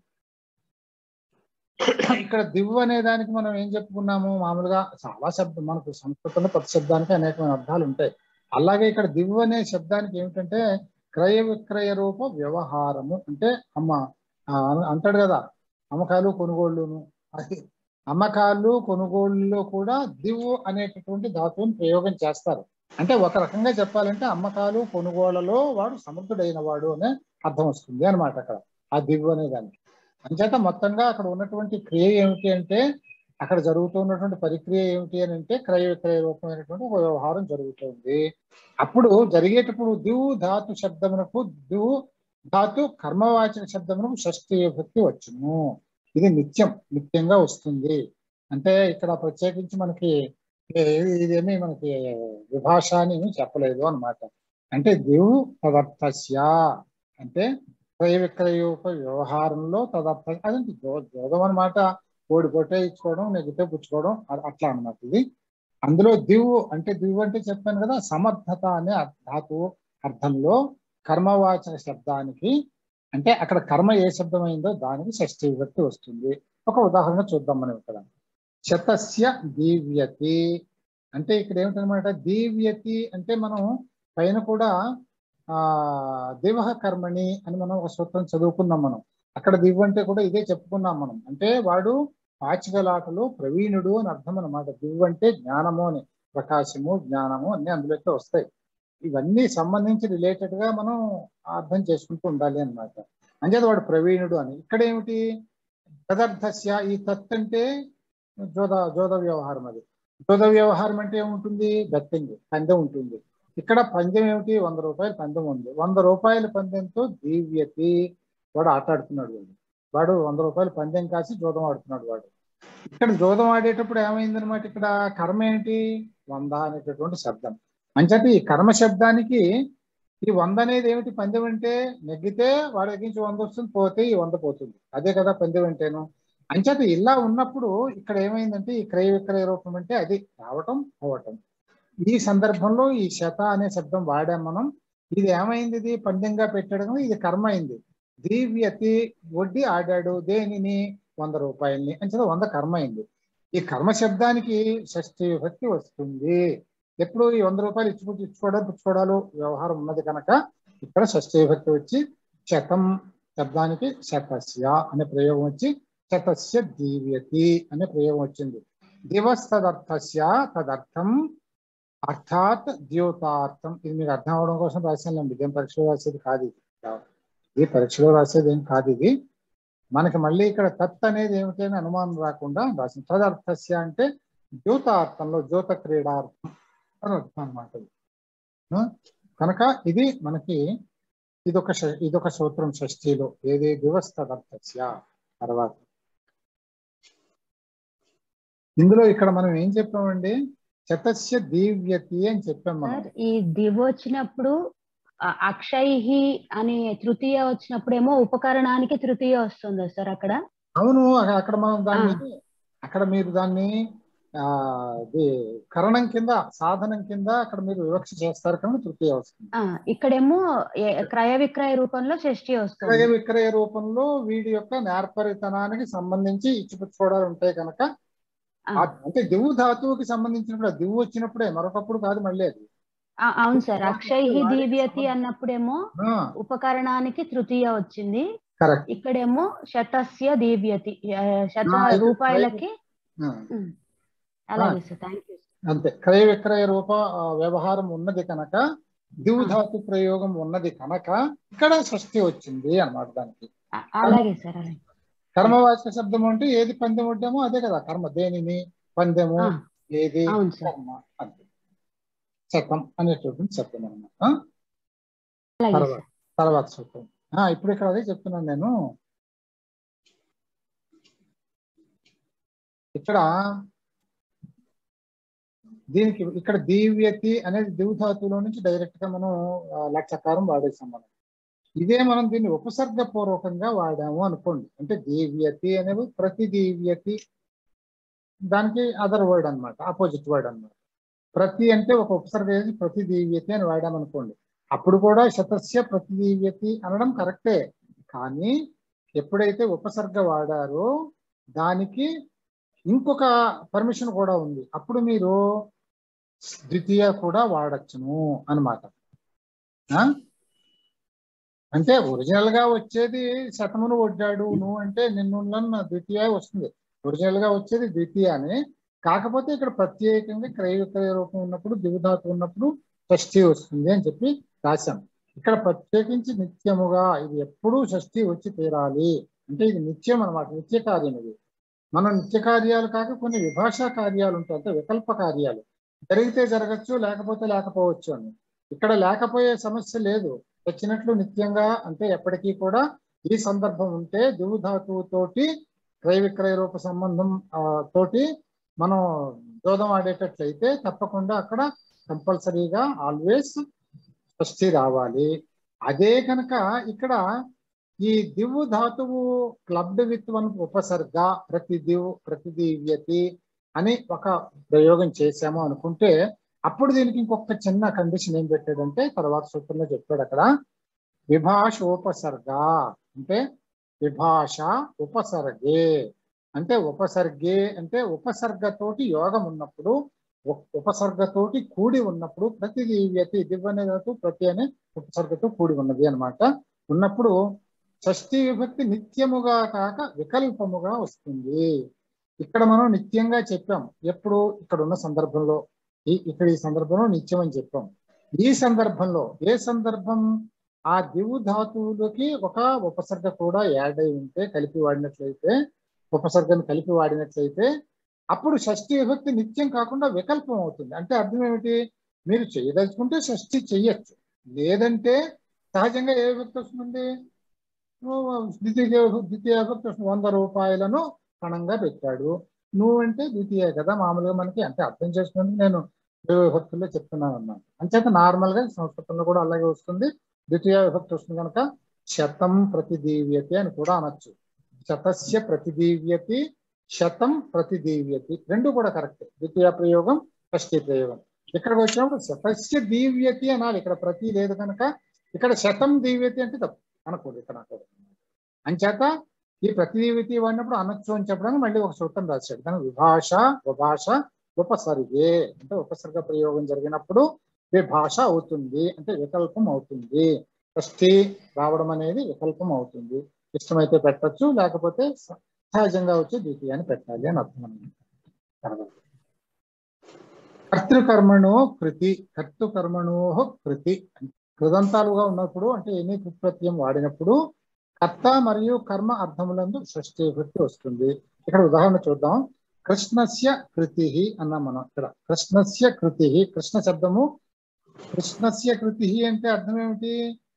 ఇక్కడ దివ్ అనే దానికి మనం ఏం చెప్పుకున్నాము మామూలుగా చాలా శబ్దం మనకు సంస్కృతంలో ప్రతి శబ్దానికి అనేకమైన అర్థాలు ఉంటాయి అలాగే ఇక్కడ దివ్ అనే శబ్దానికి ఏమిటంటే క్రయ విక్రయ రూప వ్యవహారము అంటే అమ్మ ఆ, అంటాడు కదా అమ్మకాలు కొనుగోళ్ళును అది అమ్మకాలు కొనుగోళ్ళలో కూడా దివ్ అనేటటువంటి ధాతువుని ప్రయోగం చేస్తారు అంటే ఒక రకంగా చెప్పాలంటే అమ్మకాలు కొనుగోళ్లలో వాడు సమర్థుడైన వాడు అనే అర్థం వస్తుంది అన్నమాట అక్కడ ఆ దివ్ అనే దానికి అంచేత మొత్తంగా అక్కడ ఉన్నటువంటి క్రియ ఏమిటి అంటే అక్కడ జరుగుతున్నటువంటి పరిక్రియ ఏమిటి అని అంటే క్రయ విక్రయ రూపమైనటువంటి ఒక వ్యవహారం జరుగుతుంది అప్పుడు జరిగేటప్పుడు దివు ధాతు శబ్దమునకు దివు ధాతు కర్మవాచక శబ్దమునకు షష్ఠి విభక్తి వచ్చును ఇది నిత్యం నిత్యంగా వస్తుంది అంటే ఇక్కడ ప్రత్యేకించి మనకి ఏ- ఇదేమీ మనకి విభాష అని చెప్పలేదు అన్నమాట అంటే దివు తదర్థస్య అంటే క్రయ విక్రయోప వ్యవహారంలో తదర్థ అదంటే జో- జోదం అన్నమాట ఓడి కొట్టే ఇచ్చుకోవడం నెగితే పుచ్చుకోవడం అ- అట్లా అన్నమాట ఇది అందులో దివు అంటే దివు అంటే చెప్పాను కదా సమర్థత అనే అర్- ధాతువు అర్థంలో కర్మవాచక శబ్దానికి అంటే అక్కడ కర్మ ఏ శబ్దం అయిందో దానికి షష్ఠి విభక్తి వస్తుంది ఒక ఉదాహరణ చూద్దాం మనం ఇక్కడ శతస్య దీవ్యతి అంటే ఇక్కడ ఏమిటనమాట దీవ్యతి అంటే మనం పైన కూడా ఆ దివహ కర్మణి అని మనం ఒక సూత్రం చదువుకున్నాం మనం అక్కడ దివ్ అంటే కూడా ఇదే చెప్పుకున్నాం మనం అంటే వాడు పాచికలాటలో ప్రవీణుడు అని అర్థం అనమాట దివ్ అంటే జ్ఞానము అని ప్రకాశము జ్ఞానము అన్ని అందులోకి వస్తాయి ఇవన్నీ సంబంధించి రిలేటెడ్ గా మనం అర్థం చేసుకుంటూ ఉండాలి అన్నమాట అంచేది వాడు ప్రవీణుడు అని ఇక్కడ ఏమిటి తదర్థస్య ఈ తత్ అంటే జోద జోద వ్యవహారం అది జోద వ్యవహారం అంటే ఏముంటుంది బెట్టింగ్ పందెం ఉంటుంది ఇక్కడ పందెం ఏమిటి వంద రూపాయల పందెం ఉంది వంద రూపాయల పందెంతో దివ్యతి వాడు ఆట ఆడుతున్నాడు వాడు వాడు వంద రూపాయల పందెం కాసి జోదం ఆడుతున్నాడు వాడు ఇక్కడ జోదం ఆడేటప్పుడు ఏమైందనమాట ఇక్కడ కర్మ ఏంటి వంద అనేటటువంటి శబ్దం అంచేత ఈ కర్మ శబ్దానికి ఈ వంద అనేది ఏమిటి పందెం అంటే నెగ్గితే వాడి దగ్గర నుంచి వంద వస్తుంది పోతే ఈ వంద పోతుంది అదే కదా పందెం అంటేను అంచేత ఇలా ఉన్నప్పుడు ఇక్కడ ఏమైందంటే ఈ క్రయ విక్రయ రూపం అంటే అది రావటం పోవటం ఈ సందర్భంలో ఈ శత అనే శబ్దం వాడాం మనం ఇది ఏమైంది ఇది పందెంగా పెట్టడం ఇది కర్మ అయింది దివ్యతి వడ్డీ ఆడాడు దేనిని వంద రూపాయల్ని అంచేత వంద కర్మ అయింది ఈ కర్మ శబ్దానికి షష్ఠి విభక్తి వస్తుంది ఎప్పుడు ఈ వంద రూపాయలు ఇచ్చి ఇచ్చుకోవడం పుచ్చుకోవడాలు వ్యవహారం ఉన్నది కనుక ఇక్కడ షష్ఠి విభక్తి వచ్చి శతం శబ్దానికి శతస్య అనే ప్రయోగం వచ్చి శతస్య దీవ్యతి అనే ప్రయోగం వచ్చింది దివస్ తదర్థస్య తదర్థం అర్థాత్ ద్యోతార్థం ఇది మీకు అర్థం అవడం కోసం రాశానండి ఇదేం పరీక్షలో రాసేది కాదు ఇది ఇది పరీక్షలో రాసేది ఏం కాదు ఇది మనకి మళ్ళీ ఇక్కడ తత్ అనేది ఏమిటి అని అనుమానం రాకుండా రాసింది తదర్థస్య అంటే ద్యోతార్థంలో జ్యోత క్రీడార్థం అని అర్థం అనమాట కనుక ఇది మనకి ఇదొక ష- ఇదొక సూత్రం షష్ఠిలో ఏది దివస్ తదర్థస్య తర్వాత ఇందులో ఇక్కడ మనం ఏం చెప్పామండి శతస్య దీవ్యతి అని చెప్పాం మనం సార్ ఈ దివ్ వచ్చినప్పుడు అ- అక్షైహి అని తృతీయ వచ్చినప్పుడేమో ఉపకరణానికి తృతీయ వస్తుందా సార్ అక్కడ అవును అక- అక్కడ మనం దాన్ని అక్కడ మీరు దాన్ని ఆ ఇది కరణం కింద సాధనం కింద అక్కడ మీరు వివక్ష చేస్తారు కానీ తృతీయ వస్తుంది ఆ ఇక్కడేమో ఏ- క్రయ విక్రయ రూపంలో షష్ఠి క్రయ వస్తుంది విక్రయ రూపంలో వీడి యొక్క నేర్పరితనానికి సంబంధించి ఇచ్చిపుచ్చుకోవడాలు ఉంటాయి కనుక ఆ, ఆ- అంటే దివు ధాతువుకి సంబంధించినప్పుడు ఆ దివు వచ్చినప్పుడే మరొకప్పుడు కాదు మళ్ళీ అది ఆ, అవును సార్ అక్షైహి దీవ్యతి అన్నప్పుడేమో ఉపకరణానికి తృతీయ వచ్చింది కరెక్ట్ ఇక్కడేమో శతస్య దీవ్యతి ఆ, శత ఆ, ఇది రూపాయలకి ఉమ్. అలాగే సార్ థ్యాంక్ యూ అంతే క్రయ విక్రయ రూప ఆ, వ్యవహారం ఉన్నది కనుక దివు ధాతు ప్రయోగం ఉన్నది కనుక ఇక్కడ షష్ఠి వచ్చింది అన్నమాట దానికి అలాగే సార్ అలాగే కర్మవాచక శబ్దం అంటే ఏది పందెం ఉంటామో అదే కదా కర్మ దేనిని పందెము ఆ, ఏది అవును సార్ కర్మ అంతే శతం అనేటటువంటి శబ్దం అనమాట అలాగే తర్వాత సార్ తర్వాత సూత్రం ఆ, ఇప్పుడు ఇక్కడ అదే చెప్తున్నాను నేను ఇక్కడ దీనికి ఇక్కడ దీవ్యతి అనేది దివుధాతులో నుంచి డైరెక్ట్ గా మనం ఆ, లక్షకారం వాడేసాం మనం ఇదే మనం దీన్ని ఉపసర్గ పూర్వకంగా వాడాము అనుకోండి అంటే దీవ్యతి అనేది ప్రతి దీవ్యతి దానికి అదర్ వర్డ్ అన్నమాట ఆపోజిట్ వర్డ్ అన్నమాట ప్రతి అంటే ఒక ఉపసర్గ వేసి ప్రతి దీవ్యతి అని వాడామనుకోండి అప్పుడు కూడా శతస్య ప్రతి దీవ్యతి అనడం కరెక్టే కానీ ఎప్పుడైతే ఉపసర్గ వాడారో దానికి ఇంకొక పర్మిషన్ కూడా ఉంది అప్పుడు మీరు ద్వితీయ కూడా వాడచ్చును అన్నమాట ఆ? అంటే ఒరిజినల్ గా వచ్చేది శతమును వడ్డాడు నువ్వు అంటే నిన్ను ద్వితీయ వస్తుంది ఒరిజినల్ గా వచ్చేది ద్వితీయ కాకపోతే ఇక్కడ ప్రత్యేకంగా క్రయ విక్రయ రూపం ఉన్నప్పుడు దిగుధాతు ఉన్నప్పుడు షష్ఠి వస్తుంది అని చెప్పి రాశాం ఇక్కడ ప్రత్యేకించి నిత్యముగా ఇది ఎప్పుడూ షష్ఠి వచ్చి తీరాలి అంటే ఇది నిత్యం అన్నమాట నిత్య కార్యం ఇది మన నిత్య కార్యాలు కాక కొన్ని విభాషా కార్యాలు ఉంటాయి అంటే వికల్ప కార్యాలు జరిగితే జరగచ్చు లేకపోతే లేకపోవచ్చు అని ఇక్కడ లేకపోయే సమస్య లేదు వచ్చినట్లు నిత్యంగా అంటే ఎప్పటికీ కూడా ఈ సందర్భం ఉంటే దివుధాతువు తోటి క్రయ విక్రయ రూప సంబంధం ఆ, తోటి మనం జోదం ఆడేటట్లయితే తప్పకుండా అక్కడ కంపల్సరీగా ఆల్వేస్ షష్ఠి రావాలి అదే కనుక ఇక్కడ ఈ దివు ధాతువు క్లబ్డ్ విత్ వన్ ఉపసర్గ ప్రతి దివు ప్రతిదివ్యతి అని ఒక ప్రయోగం చేశాము అనుకుంటే అప్పుడు దీనికి ఇంకొక చిన్న కండిషన్ ఏం పెట్టాడంటే తర్వాత సూత్రంలో చెప్పాడు అక్కడ విభాషోపసర్గ అంటే విభాష ఉపసర్గే అంటే ఉపసర్గే అంటే ఉపసర్గతోటి యోగం ఉన్నప్పుడు ఉ- ఉపసర్గతోటి కూడి ఉన్నప్పుడు ప్రతి దివ్యతి దివ్ అనే ధాతు ప్రతి అనే ఉపసర్గతో కూడి ఉన్నది అన్నమాట ఉన్నప్పుడు షష్ఠీ విభక్తి నిత్యముగా కాక వికల్పముగా వస్తుంది ఇక్కడ మనం నిత్యంగా చెప్పాం ఎప్పుడు ఇక్కడ ఉన్న సందర్భంలో ఈ ఇక్కడ ఈ సందర్భంలో నిత్యం అని చెప్పాం ఈ సందర్భంలో ఏ సందర్భం ఆ దివు ధాతువులకి ఒక ఉపసర్గ కూడా యాడ్ అయి ఉంటే కలిపి వాడినట్లయితే ఉపసర్గను కలిపి వాడినట్లయితే అప్పుడు షష్ఠి విభక్తి నిత్యం కాకుండా వికల్పం అవుతుంది అంటే అర్థం ఏమిటి మీరు చేయదలుచుకుంటే షష్ఠి చెయ్యొచ్చు లేదంటే సహజంగా ఏ విభక్తి వస్తుంది ఓ, ద్వితీయ ద్వితీయ విభక్తి వస్తుంది వంద రూపాయలను పణంగా పెట్టాడు నువ్వంటే ద్వితీయ కదా మామూలుగా మనకి అంటే అర్థం చేసుకుని నేను ద్వితీయ విభక్తుల్లో చెప్తున్నాను అన్నాను అంచేత నార్మల్ గా సంస్కృతంలో కూడా అలాగే వస్తుంది ద్వితీయ విభక్తి వస్తుంది కనుక శతం ప్రతిదీవ్యతి అని కూడా అనొచ్చు శతస్య ప్రతిదీవ్యతి శతం ప్రతిదీవ్యతి రెండు కూడా కరెక్ట్ ద్వితీయ ప్రయోగం షష్ఠీ ప్రయోగం ఇక్కడికి వచ్చినప్పుడు శతస్య దీవ్యతి అనాలి ఇక్కడ ప్రతి లేదు కనుక ఇక్కడ శతం దీవ్యతి అంటే తప్పు అనకూడదు ఇక్కడ అనకూడదు అంచేత ఈ ప్రతిదీవ్యతి వాడినప్పుడు అనొచ్చు అని చెప్పడానికి మళ్ళీ ఒక సూత్రం రాశాడు దాని విభాష విభాష ఉపసర్గే అంటే ఉపసర్గ ప్రయోగం జరిగినప్పుడు విభాష అవుతుంది అంటే వికల్పం అవుతుంది షష్ఠి రావడం అనేది వికల్పం అవుతుంది ఇష్టమైతే పెట్టచ్చు లేకపోతే స- సహజంగా వచ్చి ద్వితీయాన్ని పెట్టాలి అని అర్థం అన్నమాట కర్తృకర్మణో కృతి కర్తృకర్మణో కృతి కృదంతాలుగా ఉన్నప్పుడు అంటే ఎన్ని కృత్యం వాడినప్పుడు కర్త మరియు కర్మ అర్థములందు షష్ఠీ వృత్తి వస్తుంది ఇక్కడ ఉదాహరణ చూద్దాం కృష్ణస్య కృతి అన్నాం మనం ఇక్కడ కృష్ణస్య కృతి కృష్ణ శబ్దము కృష్ణస్య కృతి అంటే అర్థం ఏమిటి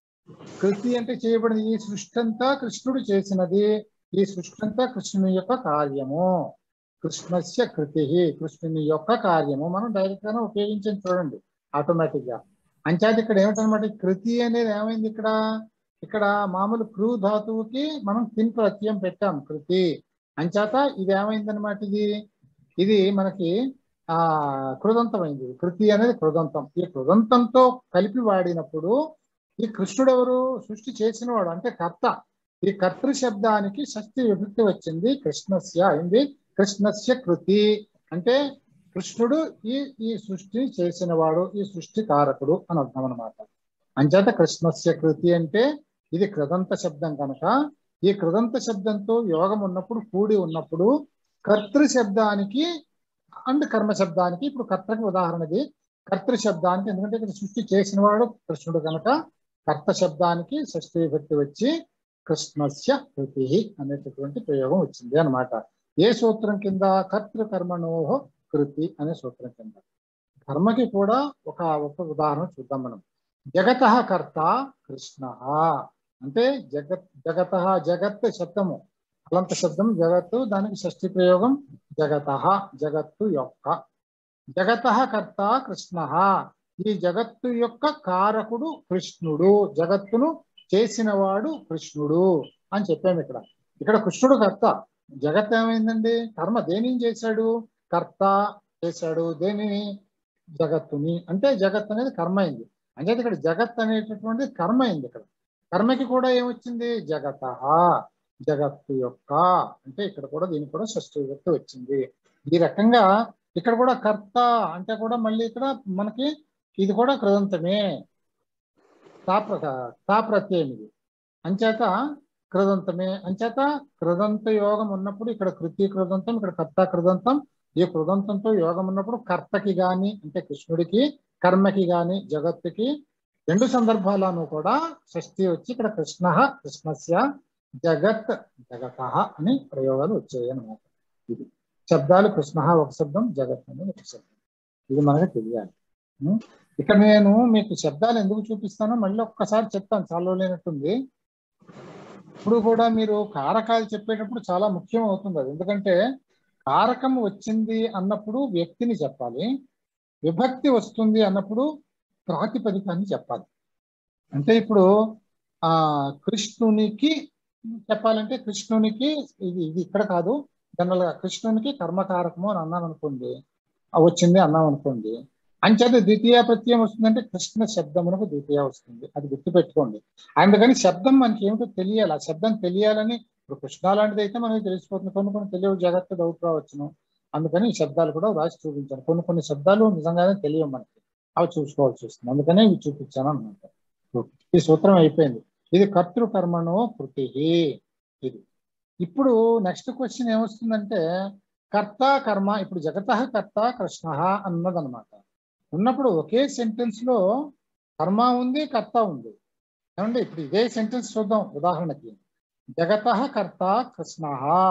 కృతి అంటే చేయబడింది ఈ సృష్టి అంతా కృష్ణుడు చేసినది ఈ సృష్టి అంతా కృష్ణుని యొక్క కార్యము కృష్ణస్య కృతి కృష్ణుని యొక్క కార్యము మనం డైరెక్ట్ గానే ఉపయోగించని చూడండి ఆటోమేటిక్ గా అంచేత ఇక్కడ ఏమిటనమాట ఈ కృతి అనేది ఏమైంది ఇక్కడ ఇక్కడ మామూలు క్రూ ధాతువుకి మనం తిన్ ప్రత్యయం పెట్టాం కృతి అంచేత ఇది ఏమైందనమాట ఇది ఇది మనకి ఆ కృదంతమైంది కృతి అనేది కృదంతం ఈ కృదంతంతో కలిపి వాడినప్పుడు ఈ కృష్ణుడు ఎవరు సృష్టి చేసినవాడు అంటే కర్త ఈ కర్తృ శబ్దానికి షష్ఠి విభక్తి వచ్చింది కృష్ణస్య అయింది కృష్ణస్య కృతి అంటే కృష్ణుడు ఈ ఈ సృష్టిని చేసినవాడు ఈ సృష్టి కారకుడు అని అర్థం అనమాట అంచేత కృష్ణస్య కృతి అంటే ఇది కృదంత శబ్దం కనుక ఈ కృదంత శబ్దంతో యోగం ఉన్నప్పుడు కూడి ఉన్నప్పుడు కర్తృ శబ్దానికి అండ్ కర్మ శబ్దానికి ఇప్పుడు కర్తకి ఉదాహరణది కర్తృ శబ్దానికి ఎందుకంటే ఇక్కడ సృష్టి చేసినవాడు కృష్ణుడు కనుక కర్త శబ్దానికి షష్ఠీ విభక్తి వచ్చి కృష్ణస్య కృతి అనేటటువంటి ప్రయోగం వచ్చింది అన్నమాట ఏ సూత్రం కింద కర్తృకర్మణోహ కృతి అనే సూత్రం కింద కర్మకి కూడా ఒక ఒక ఉదాహరణ చూద్దాం మనం జగత కర్త కృష్ణ అంటే జగత్ జగత జగత్ శబ్దము అలంత శబ్దం జగత్తు దానికి షష్ఠి ప్రయోగం జగత జగత్తు యొక్క జగత కర్త కృష్ణ ఈ జగత్తు యొక్క కారకుడు కృష్ణుడు జగత్తును చేసినవాడు కృష్ణుడు అని చెప్పాము ఇక్కడ ఇక్కడ కృష్ణుడు కర్త జగత్ ఏమైందండి కర్మ దేనిని చేశాడు కర్త చేశాడు దేనిని జగత్తుని అంటే జగత్ అనేది కర్మ అయింది అంటే ఇక్కడ జగత్ అనేటటువంటి కర్మ అయింది ఇక్కడ కర్మకి కూడా ఏమొచ్చింది జగత జగత్తు యొక్క అంటే ఇక్కడ కూడా దీనికి కూడా షష్ఠి విభక్తి వచ్చింది ఈ రకంగా ఇక్కడ కూడా కర్త అంటే కూడా మళ్ళీ ఇక్కడ మనకి ఇది కూడా కృదంతమే తాప్ర తాప్రత్యయం ఇది అంచేత కృదంతమే అంచేత కృదంత యోగం ఉన్నప్పుడు ఇక్కడ కృతి కృదంతం ఇక్కడ కర్త కృదంతం ఈ కృదంతంతో యోగం ఉన్నప్పుడు కర్తకి గాని అంటే కృష్ణుడికి కర్మకి గాని జగత్తుకి రెండు సందర్భాలను కూడా షష్ఠి వచ్చి ఇక్కడ కృష్ణ కృష్ణస్య జగత్ జగత అని ప్రయోగాలు వచ్చాయి అన్నమాట ఇది శబ్దాలు కృష్ణ ఒక శబ్దం జగత్ అనేది ఒక శబ్దం ఇది మనకు తెలియాలి ఉం? ఇక్కడ నేను మీకు శబ్దాలు ఎందుకు చూపిస్తానో మళ్ళీ ఒక్కసారి చెప్తాను చాలా లేనట్టుంది ఇప్పుడు కూడా మీరు కారకాలు చెప్పేటప్పుడు చాలా ముఖ్యం అవుతుంది అది ఎందుకంటే కారకం వచ్చింది అన్నప్పుడు వ్యక్తిని చెప్పాలి విభక్తి వస్తుంది అన్నప్పుడు ప్రాతిపదికాన్ని చెప్పాలి అంటే ఇప్పుడు ఆ కృష్ణునికి చెప్పాలంటే కృష్ణునికి ఇది ఇది ఇక్కడ కాదు జనరల్ గా కృష్ణునికి కర్మకారకము అని అన్నాను అనుకోండి ఆ వచ్చింది అన్నాం అనుకోండి అంచేత ద్వితీయ ప్రత్యయం వస్తుందంటే కృష్ణ శబ్దమునకు ద్వితీయ వస్తుంది అది గుర్తుపెట్టుకోండి అందుకని శబ్దం మనకి ఏమిటో తెలియాలి ఆ శబ్దం తెలియాలని ఇప్పుడు కృష్ణ లాంటిది అయితే మనకి తెలిసిపోతుంది కొన్ని కొన్ని తెలియవు జాగ్రత్త డౌట్ రావచ్చును అందుకని ఈ శబ్దాలు కూడా రాసి చూపించాను కొన్ని కొన్ని శబ్దాలు నిజంగానే తెలియవు మనకి అవి చూసుకోవాల్సి వస్తుంది అందుకనే ఇవి చూపించాను అనమాట ఈ సూత్రం అయిపోయింది ఇది కర్తృకర్మణో కృతి ఇది ఇప్పుడు నెక్స్ట్ క్వశ్చన్ ఏమొస్తుందంటే కర్త కర్మ ఇప్పుడు జగత కర్త కృష్ణ అన్నదనమాట ఉన్నప్పుడు ఒకే సెంటెన్స్ లో కర్మ ఉంది కర్త ఉంది ఏమండి ఇప్పుడు ఇదే సెంటెన్స్ చూద్దాం ఉదాహరణకి జగత కర్త కృష్ణ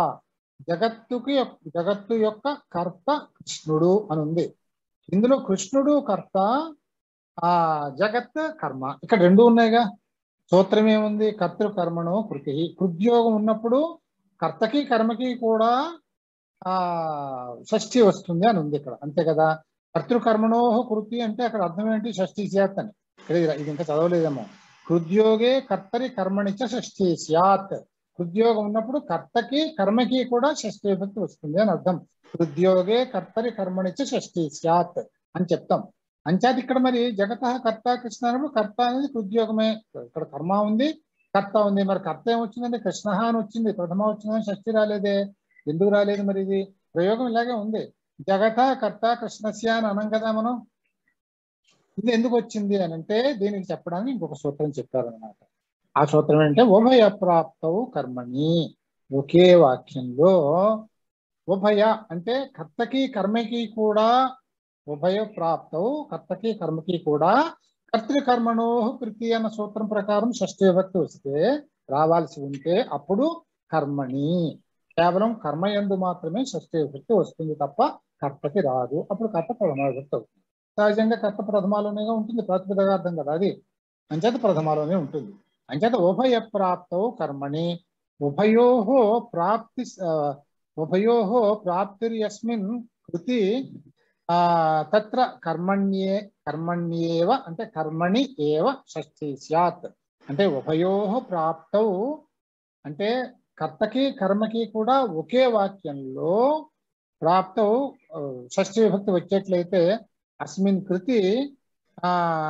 జగత్తుకి యొక్- జగత్తు యొక్క కర్త కృష్ణుడు అని ఉంది ఇందులో కృష్ణుడు కర్త ఆ జగత్ కర్మ ఇక్కడ రెండు ఉన్నాయిగా సూత్రం ఏముంది కర్తృ కర్మణో కృతి కృద్యోగం ఉన్నప్పుడు కర్తకి కర్మకి కూడా ఆ షష్ఠి వస్తుంది అని ఉంది ఇక్కడ అంతే కదా కర్తృకర్మణో కృతి అంటే అక్కడ అర్థం ఏంటి షష్ఠి స్యాత్ అని ఇక్కడ ఇది- ఇది ఇంకా చదవలేదేమో కృద్యోగే కర్తరి కర్మణిచ షష్ఠి స్యాత్ కృద్యోగం ఉన్నప్పుడు కర్తకి కర్మకి కూడా షష్ఠి విభక్తి వస్తుంది అని అర్థం కృద్యోగే కర్తరి కర్మణిచ షష్ఠి స్యాత్ అని చెప్తాం అంచేత ఇక్కడ మరి జగత కర్త కృష్ణ అన్నప్పుడు కర్త అనేది కృద్యోగమే ఇక్కడ కర్మ ఉంది కర్త ఉంది మరి కర్త ఏమొచ్చిందంటే కృష్ణ అని వచ్చింది ప్రథమ వచ్చిందని షష్ఠి రాలేదే ఎందుకు రాలేదు మరి ఇది ప్రయోగం ఇలాగే ఉంది జగత కర్త కృష్ణస్య అని అనం కదా మనం ఇది ఎందుకు వచ్చింది అని అంటే దీనికి చెప్పడానికి ఇంకొక సూత్రం చెప్పారనమాట ఆ సూత్రం ఏంటంటే ఉభయ ప్రాప్తవు కర్మణి ఒకే వాక్యంలో ఉభయ అంటే కర్తకి కర్మకి కూడా ఉభయ ప్రాప్తవు కర్తకి కర్మకి కూడా కర్తృకర్మణో కృతి అన్న సూత్రం ప్రకారం షష్ఠి విభక్తి వస్తే రావాల్సి ఉంటే అప్పుడు కర్మణి కేవలం కర్మయందు మాత్రమే షష్ఠి విభక్తి వస్తుంది తప్ప కర్తకి రాదు అప్పుడు కర్త ప్రథమ విభక్తి అవుతుంది సహజంగా కర్త ప్రథమాలోనేగా ఉంటుంది ప్రాతిపదార్థం కదా అది అంచేత ప్రథమాలోనే ఉంటుంది అంచేత ఉభయ ప్రాప్తవు కర్మణి ఉభయో ప్రాప్తి ఉభయో ప్రాప్తిర్యస్మిన్ కృతి ఆ తత్ర కర్మణ్యే కర్మణ్యేవ అంటే కర్మణి ఏవ షష్ఠి స్యాత్ అంటే ఉభయో ప్రాప్తౌ అంటే కర్తకి కర్మకి కూడా ఒకే వాక్యంలో ప్రాప్తౌ ఆ, షష్ఠి విభక్తి వచ్చేట్లయితే అస్మిన్ కృతి ఆ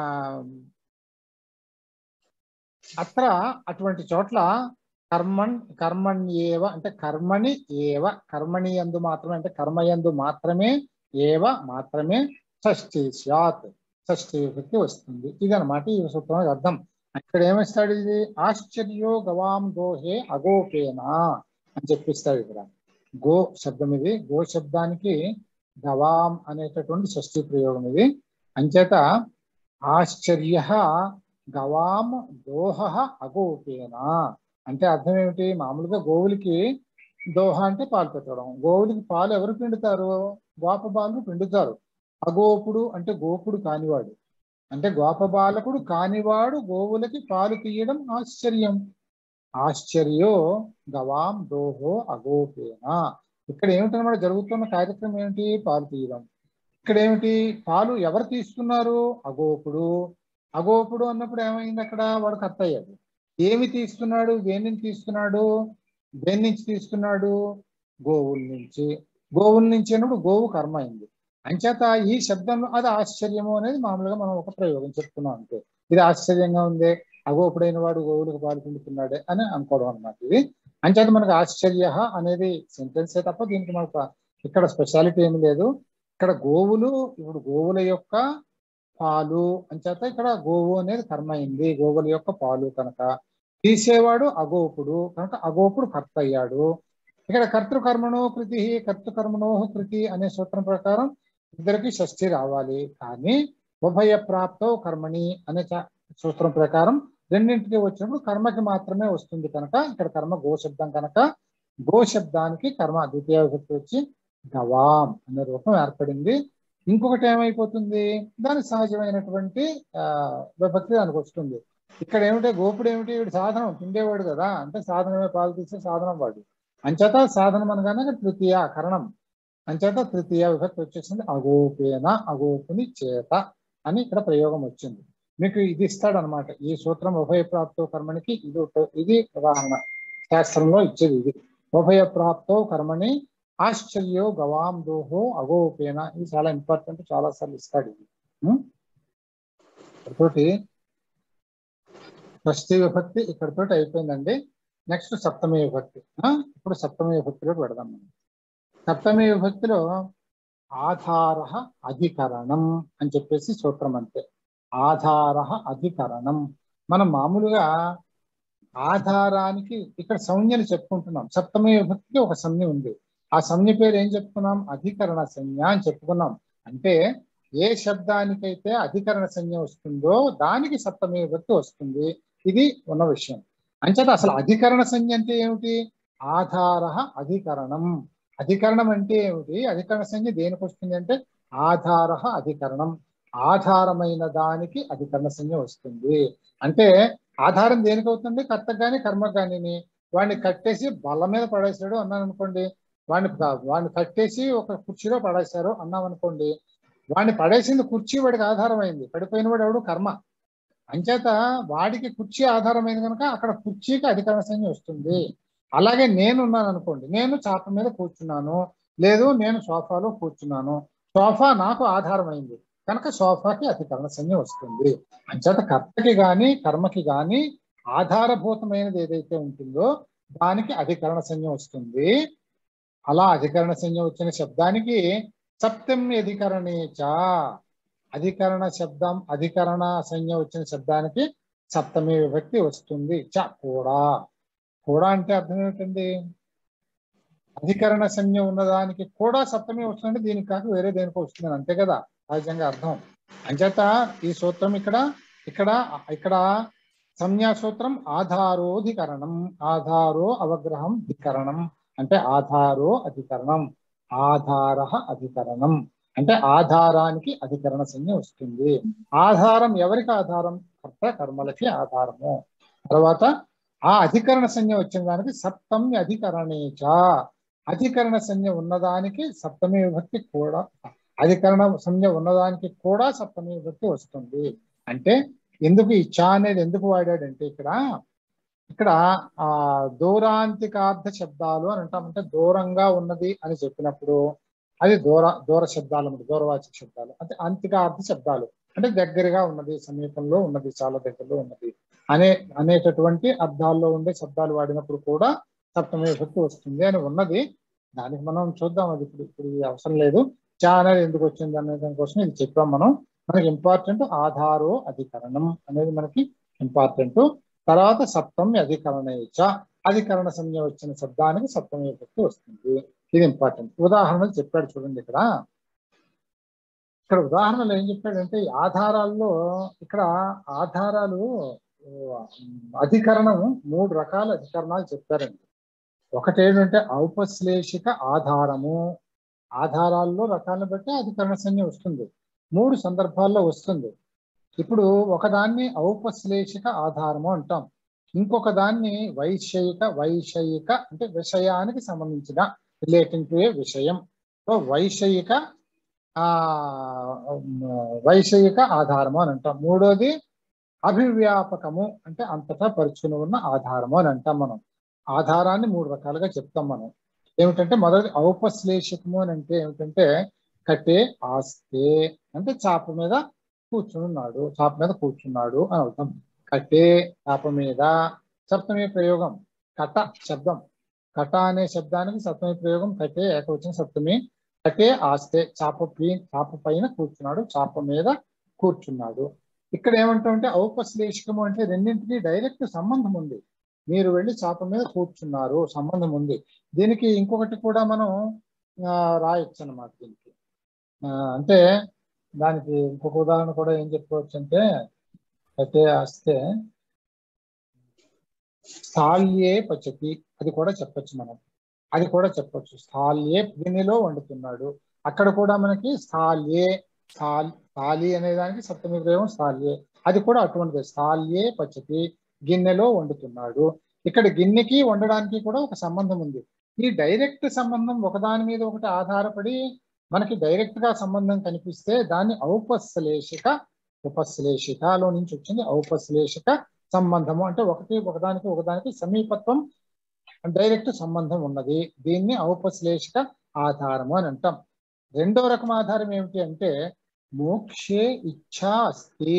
అత్ర అటువంటి చోట్ల కర్మణ్ కర్మణ్యేవ అంటే కర్మణి ఏవ కర్మణి యందు మాత్రమే అంటే కర్మయందు మాత్రమే ఏవ మాత్రమే షష్ఠి స్యాత్ షష్ఠి విభక్తి వస్తుంది ఇదనమాట ఈ సూత్రం అర్థం ఇక్కడ ఏమిస్తాడు ఇది ఆశ్చర్యో గవాం గోహే అగోపేనా అని చెప్పిస్తాడు ఇక్కడ గో శబ్దం ఇది గో శబ్దానికి గవాం అనేటటువంటి షష్ఠి ప్రయోగం ఇది అంచేత ఆశ్చర్య గవాం దోహ అగోపేనా అంటే అర్థం ఏమిటి మామూలుగా గోవులకి దోహ అంటే పాలు పెట్టడం గోవులకి పాలు ఎవరు పిండుతారు గోపబాలు పిండుతారు అగోపుడు అంటే గోపుడు కానివాడు అంటే గోపబాలకుడు కానివాడు గోవులకి పాలు తీయడం ఆశ్చర్యం ఆశ్చర్యో గవాం దోహో అగోపేన ఇక్కడ ఏమిటనమాట జరుగుతున్న కార్యక్రమం ఏమిటి పాలు తీయడం ఇక్కడ ఏమిటి పాలు ఎవరు తీస్తున్నారు అగోపుడు అగోపుడు అన్నప్పుడు ఏమైంది అక్కడ వాడు కర్త అయ్యాడు ఏమి తీస్తున్నాడు దేని నుంచి తీస్తున్నాడు దేని నుంచి తీస్తున్నాడు గోవుల నుంచి గోవుల నుంచి అన్నప్పుడు గోవు కర్మ అయింది అంచేత ఈ శబ్దంలో అది ఆశ్చర్యము అనేది మామూలుగా మనం ఒక ప్రయోగం చెప్తున్నాం అంతే ఇది ఆశ్చర్యంగా ఉంది అగోపుడైన వాడు గోవులకు పాలు పిండుతున్నాడే అని అనుకోవడం అన్నమాట ఇది అంచేత మనకు ఆశ్చర్య అనేది సెంటెన్సే తప్ప దీనికి మనకు ఇక్కడ స్పెషాలిటీ ఏమి లేదు ఇక్కడ గోవులు ఇప్పుడు గోవుల యొక్క పాలు అంచేత ఇక్కడ గోవు అనేది కర్మ అయింది గోవుల యొక్క పాలు కనుక తీసేవాడు అగోపుడు కనుక అగోపుడు కర్త అయ్యాడు ఇక్కడ కర్తృకర్మణో కృతి కర్తృకర్మణో కృతి అనే సూత్రం ప్రకారం ఇద్దరికి షష్ఠి రావాలి కానీ ఉభయ ప్రాప్తో కర్మణి అనే చ- సూత్రం ప్రకారం రెండింటికి వచ్చినప్పుడు కర్మకి మాత్రమే వస్తుంది కనుక ఇక్కడ కర్మ గో శబ్దం కనుక గో శబ్దానికి కర్మ ద్వితీయ విభక్తి వచ్చి గవాం అనే రూపం ఏర్పడింది ఇంకొకటి ఏమైపోతుంది దానికి సహజమైనటువంటి ఆ విభక్తి దానికి వస్తుంది ఇక్కడ ఏమిటి గోపుడు ఏమిటి వీడు సాధనం తిండేవాడు కదా అంటే సాధనమే పాలు తీసే సాధనం వాడు అంచేత సాధనం అనగానే తృతీయ కరణం అంచేత తృతీయ విభక్తి వచ్చేసింది అగోపేన అగోపుని చేత అని ఇక్కడ ప్రయోగం వచ్చింది మీకు ఇది ఇస్తాడు అనమాట ఈ సూత్రం ఉభయ ప్రాప్తో కర్మనికి ఇది ఒక- ఇది ఉదాహరణ శాస్త్రంలో ఇచ్చేది ఇది ఉభయ ప్రాప్తో కర్మని ఆశ్చర్యో గవాం దోహో అగోపేన ఇది చాలా ఇంపార్టెంట్ చాలా సార్లు ఇస్తాడు ఇది ఉం? ఇక్కడతోటి షష్ఠీ విభక్తి ఇక్కడతోటి అయిపోయిందండి నెక్స్ట్ సప్తమి విభక్తి ఆ? ఇప్పుడు సప్తమి విభక్తిలోకి పెడదాం మనం సప్తమి విభక్తిలో ఆధార అధికరణం అని చెప్పేసి సూత్రం అంతే ఆధార అధికరణం మనం మామూలుగా ఆధారానికి ఇక్కడ సంజ్ఞలు చెప్పుకుంటున్నాం సప్తమి విభక్తికి ఒక సంజ్ఞ ఉంది ఆ సంజ్ఞ పేరు ఏం చెప్పుకున్నాం అధికరణ సంజ్ఞ అని చెప్పుకున్నాం అంటే ఏ శబ్దానికైతే అధికరణ సంజ్ఞ వస్తుందో దానికి సప్తమి విభక్తి వస్తుంది ఇది ఉన్న విషయం అంచేత అసలు అధికరణ సంజ్ఞ అంటే ఏమిటి ఆధార అధికరణం అధికరణం అంటే ఏమిటి అధికరణ సంజ్ఞ దేనికి వస్తుంది అంటే ఆధార అధికరణం ఆధారమైన దానికి అధికరణ సంజ్ఞ వస్తుంది అంటే ఆధారం దేనికి అవుతుంది కర్తకు కానీ కర్మకు కానీ వాడిని కట్టేసి బల్ల మీద పడేసాడు అన్నాను అనుకోండి వాడిని వాడిని కట్టేసి ఒక కుర్చీలో పడేశారు అన్నాం అనుకోండి వాడిని పడేసింది కుర్చీ వాడికి ఆధారమైంది పడిపోయిన వాడు ఎవడు కర్మ అంచేత వాడికి కుర్చీ ఆధారమైంది కనుక అక్కడ కుర్చీకి అధికరణ సంజ్ఞ వస్తుంది అలాగే నేను ఉన్నాను అనుకోండి నేను చాప మీద కూర్చున్నాను లేదు నేను సోఫాలో కూర్చున్నాను సోఫా నాకు ఆధారమైంది కనుక సోఫాకి అధికరణ సంజ్ఞ వస్తుంది అంచేత కర్తకి గాని కర్మకి గాని ఆధారభూతమైనది ఏదైతే ఉంటుందో దానికి అధికరణ సంజ్ఞ వస్తుంది అలా అధికరణ సంజ్ఞ వచ్చిన శబ్దానికి సప్తమి అధికరణేచ అధికరణ శబ్దం అధికరణ సంజ్ఞ వచ్చిన శబ్దానికి సప్తమి విభక్తి వస్తుంది చ కూడా కూడా అంటే అర్థం ఏమిటండి అధికరణ సంజ్ఞ ఉన్నదానికి కూడా సప్తమి వస్తుంది దీనికి కాక వేరే దేనికి వస్తుంది అంతే కదా సహజంగా అర్థం అంచేత ఈ సూత్రం ఇక్కడ ఇక్కడ ఇక్కడ సంజ్ఞా సూత్రం ఆధారోధికరణం ఆధారో అవగ్రహం ధికరణం అంటే ఆధారో అధికరణం ఆధార అధికరణం అంటే ఆధారానికి అధికరణ సంజ్ఞ వస్తుంది ఆధారం ఎవరికి ఆధారం కర్త కర్మలకి ఆధారము తర్వాత ఆ అధికరణ సంజ్ఞ వచ్చిన దానికి సప్తమి అధికరణేచ అధికరణ సంజ్ఞ ఉన్నదానికి సప్తమి విభక్తి కూడా అధికరణ సంజ్ఞ ఉన్నదానికి కూడా సప్తమి విభక్తి వస్తుంది అంటే ఎందుకు ఈ చ అనేది ఎందుకు వాడాడంటే ఇక్కడ ఇక్కడ ఆ దూరాంతికార్థ శబ్దాలు అని అంటాం అంటే దూరంగా ఉన్నది అని చెప్పినప్పుడు అది దూర దూర శబ్దాలు అన్నమాట దూరవాచక శబ్దాలు అంటే అంతికార్థ శబ్దాలు అంటే దగ్గరగా ఉన్నది సమీపంలో ఉన్నది చాలా దగ్గరలో ఉన్నది అనే అనేటటువంటి అర్థాల్లో ఉండే శబ్దాలు వాడినప్పుడు కూడా సప్తమి విభక్తి వస్తుంది అని ఉన్నది దానికి మనం చూద్దాం అది ఇప్పుడు ఇప్పుడు ఇది అవసరం లేదు చా అనేది ఎందుకు వచ్చింది అనే దానికోసం ఇది చెప్పాం మనం మనకి ఇంపార్టెంట్ ఆధారో అధికరణం అనేది మనకి ఇంపార్టెంట్ తర్వాత సప్తమి అధికరణేచ అధికరణ సంజ్ఞ వచ్చిన శబ్దానికి సప్తమి విభక్తి వస్తుంది ఇది ఇంపార్టెంట్ ఉదాహరణలు చెప్పాడు చూడండి ఇక్కడ ఇక్కడ ఉదాహరణలు ఏం చెప్పాడంటే ఈ ఆధారాల్లో ఇక్కడ ఆధారాలు అధికరణం మూడు రకాల అధికరణాలు చెప్పారండి ఒకటి ఏంటంటే ఔపశ్లేషిక ఆధారము ఆధారాల్లో రకాలను బట్టి అధికరణ సంజ్ఞ వస్తుంది మూడు సందర్భాల్లో వస్తుంది ఇప్పుడు ఒకదాన్ని ఔపశ్లేషిక ఆధారము అంటాం ఇంకొక దాన్ని వైషయిక వైషయిక అంటే విషయానికి సంబంధించిన రిలేటింగ్ టు ఏ విషయం సో వైషయిక ఆ వైషయిక ఆధారము అని అంటాం మూడోది అభివ్యాపకము అంటే అంతటా పరుచుకుని ఉన్న ఆధారము అని అంటాం మనం ఆధారాన్ని మూడు రకాలుగా చెప్తాం మనం ఏమిటంటే మొదటి ఔపశ్లేషకము అని అంటే ఏమిటంటే కట్టే ఆస్తే అంటే చాప మీద కూర్చున్నాడు చాప మీద కూర్చున్నాడు అని అర్థం కట్టే చాప మీద సప్తమి ప్రయోగం కట శబ్దం కట అనే శబ్దానికి సప్తమి ప్రయోగం కట్టే ఏకవచన సప్తమి కట్టే ఆస్తే చాప పై చాప పైన కూర్చున్నాడు చాప మీద కూర్చున్నాడు ఇక్కడ ఏమంటామంటే ఔపశ్లేషకము అంటే రెండింటికి డైరెక్ట్ సంబంధం ఉంది మీరు వెళ్ళి చాప మీద కూర్చున్నారు సంబంధం ఉంది దీనికి ఇంకొకటి కూడా మనం రాయొచ్చు అన్నమాట దీనికి అంటే దానికి ఇంకొక ఉదాహరణ కూడా ఏం చెప్పుకోవచ్చు అంటే అయితే వస్తే స్థాళ్యే పచతి అది కూడా చెప్పచ్చు మనం అది కూడా చెప్పొచ్చు స్థాల్యే గిన్నెలో వండుతున్నాడు అక్కడ కూడా మనకి స్థాల్యే స్థాల్ స్థాలి అనే దానికి సప్తమి ప్రయోగం స్థాల్యే అది కూడా అటువంటిది స్థాల్యే పచ్చతి గిన్నెలో వండుతున్నాడు ఇక్కడ గిన్నెకి వండడానికి కూడా ఒక సంబంధం ఉంది ఈ డైరెక్ట్ సంబంధం ఒకదాని మీద ఒకటి ఆధారపడి మనకి డైరెక్ట్ గా సంబంధం కనిపిస్తే దాన్ని ఔపశ్లేషిక ఉపశ్లేషికలో నుంచి వచ్చింది ఔపశ్లేషిక సంబంధము అంటే ఒకటి ఒకదానికి ఒకదానికి సమీపత్వం డైరెక్ట్ సంబంధం ఉన్నది దీన్ని ఔపశ్లేషిక ఆధారము అని అంటాం రెండో రకం ఆధారం ఏమిటి అంటే మోక్షే ఇచ్ఛా అస్తి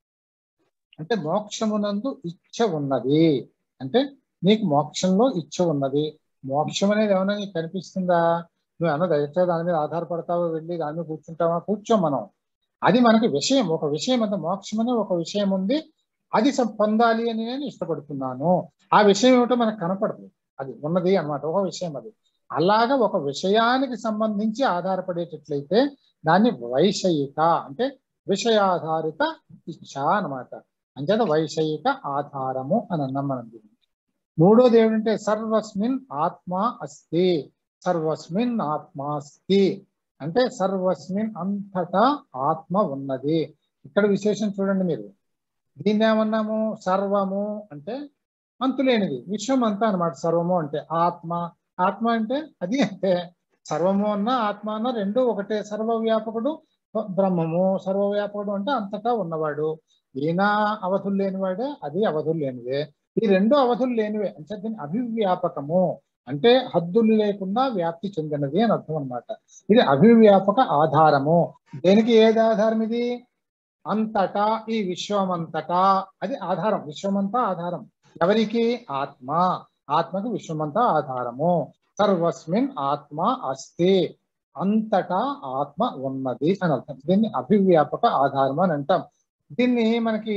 అంటే మోక్షమునందు ఇచ్ఛ ఉన్నది అంటే నీకు మోక్షంలో ఇచ్ఛ ఉన్నది మోక్షం అనేది ఏమైనా నీకు కనిపిస్తుందా నువ్వు ఏమన్నా డైరెక్ట్ దాని మీద ఆధారపడతావో వెళ్ళి దాని మీద కూర్చుంటావా కూర్చోం మనం అది మనకి విషయం ఒక విషయం అంటే మోక్షం అనే ఒక విషయం ఉంది అది సం- పొందాలి అని నేను ఇష్టపడుతున్నాను ఆ విషయం ఏమిటో మనకు కనపడదు అది ఉన్నది అన్నమాట ఒక విషయం అది అలాగా ఒక విషయానికి సంబంధించి ఆధారపడేటట్లయితే దాన్ని వైషయిక అంటే విషయాధారిత ఇచ్ఛ అన్నమాట అంచేత వైషయిక ఆధారము అని అన్నాం మనం దీన్ని మూడోది ఏమిటంటే సర్వస్మిన్ ఆత్మ అస్తి సర్వస్మిన్ ఆత్మ అస్తి అంటే సర్వస్మిన్ అంతటా ఆత్మ ఉన్నది ఇక్కడ విశేషం చూడండి మీరు దీన్ని ఏమన్నాము సర్వము అంటే అంతులేనిది విశ్వం అంతా అనమాట సర్వము అంటే ఆత్మ ఆత్మ అంటే అది అంటే సర్వము అన్న ఆత్మ అన్న రెండు ఒకటే సర్వవ్యాపకుడు బ్రహ్మము సర్వవ్యాపకుడు అంటే అంతటా ఉన్నవాడు ఈయన అవధులు లేనివాడే అది అవధులు లేనిదే ఈ రెండు అవధులు లేనివే అంటే దీని అభివ్యాపకము అంటే హద్దులు లేకుండా వ్యాప్తి చెందినది అని అర్థం అన్నమాట ఇది అభివ్యాపక ఆధారము దేనికి ఏది ఆధారం ఇది అంతటా ఈ విశ్వమంతటా అది ఆధారం విశ్వమంతా ఆధారం ఎవరికి ఆత్మ ఆత్మకి విశ్వమంతా ఆధారము సర్వస్మిన్ ఆత్మ అస్తి అంతటా ఆత్మ ఉన్నది అని అర్థం దీన్ని అభివ్యాపక ఆధారం అని అంటాం దీన్ని మనకి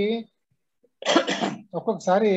ఒక్కొక్కసారి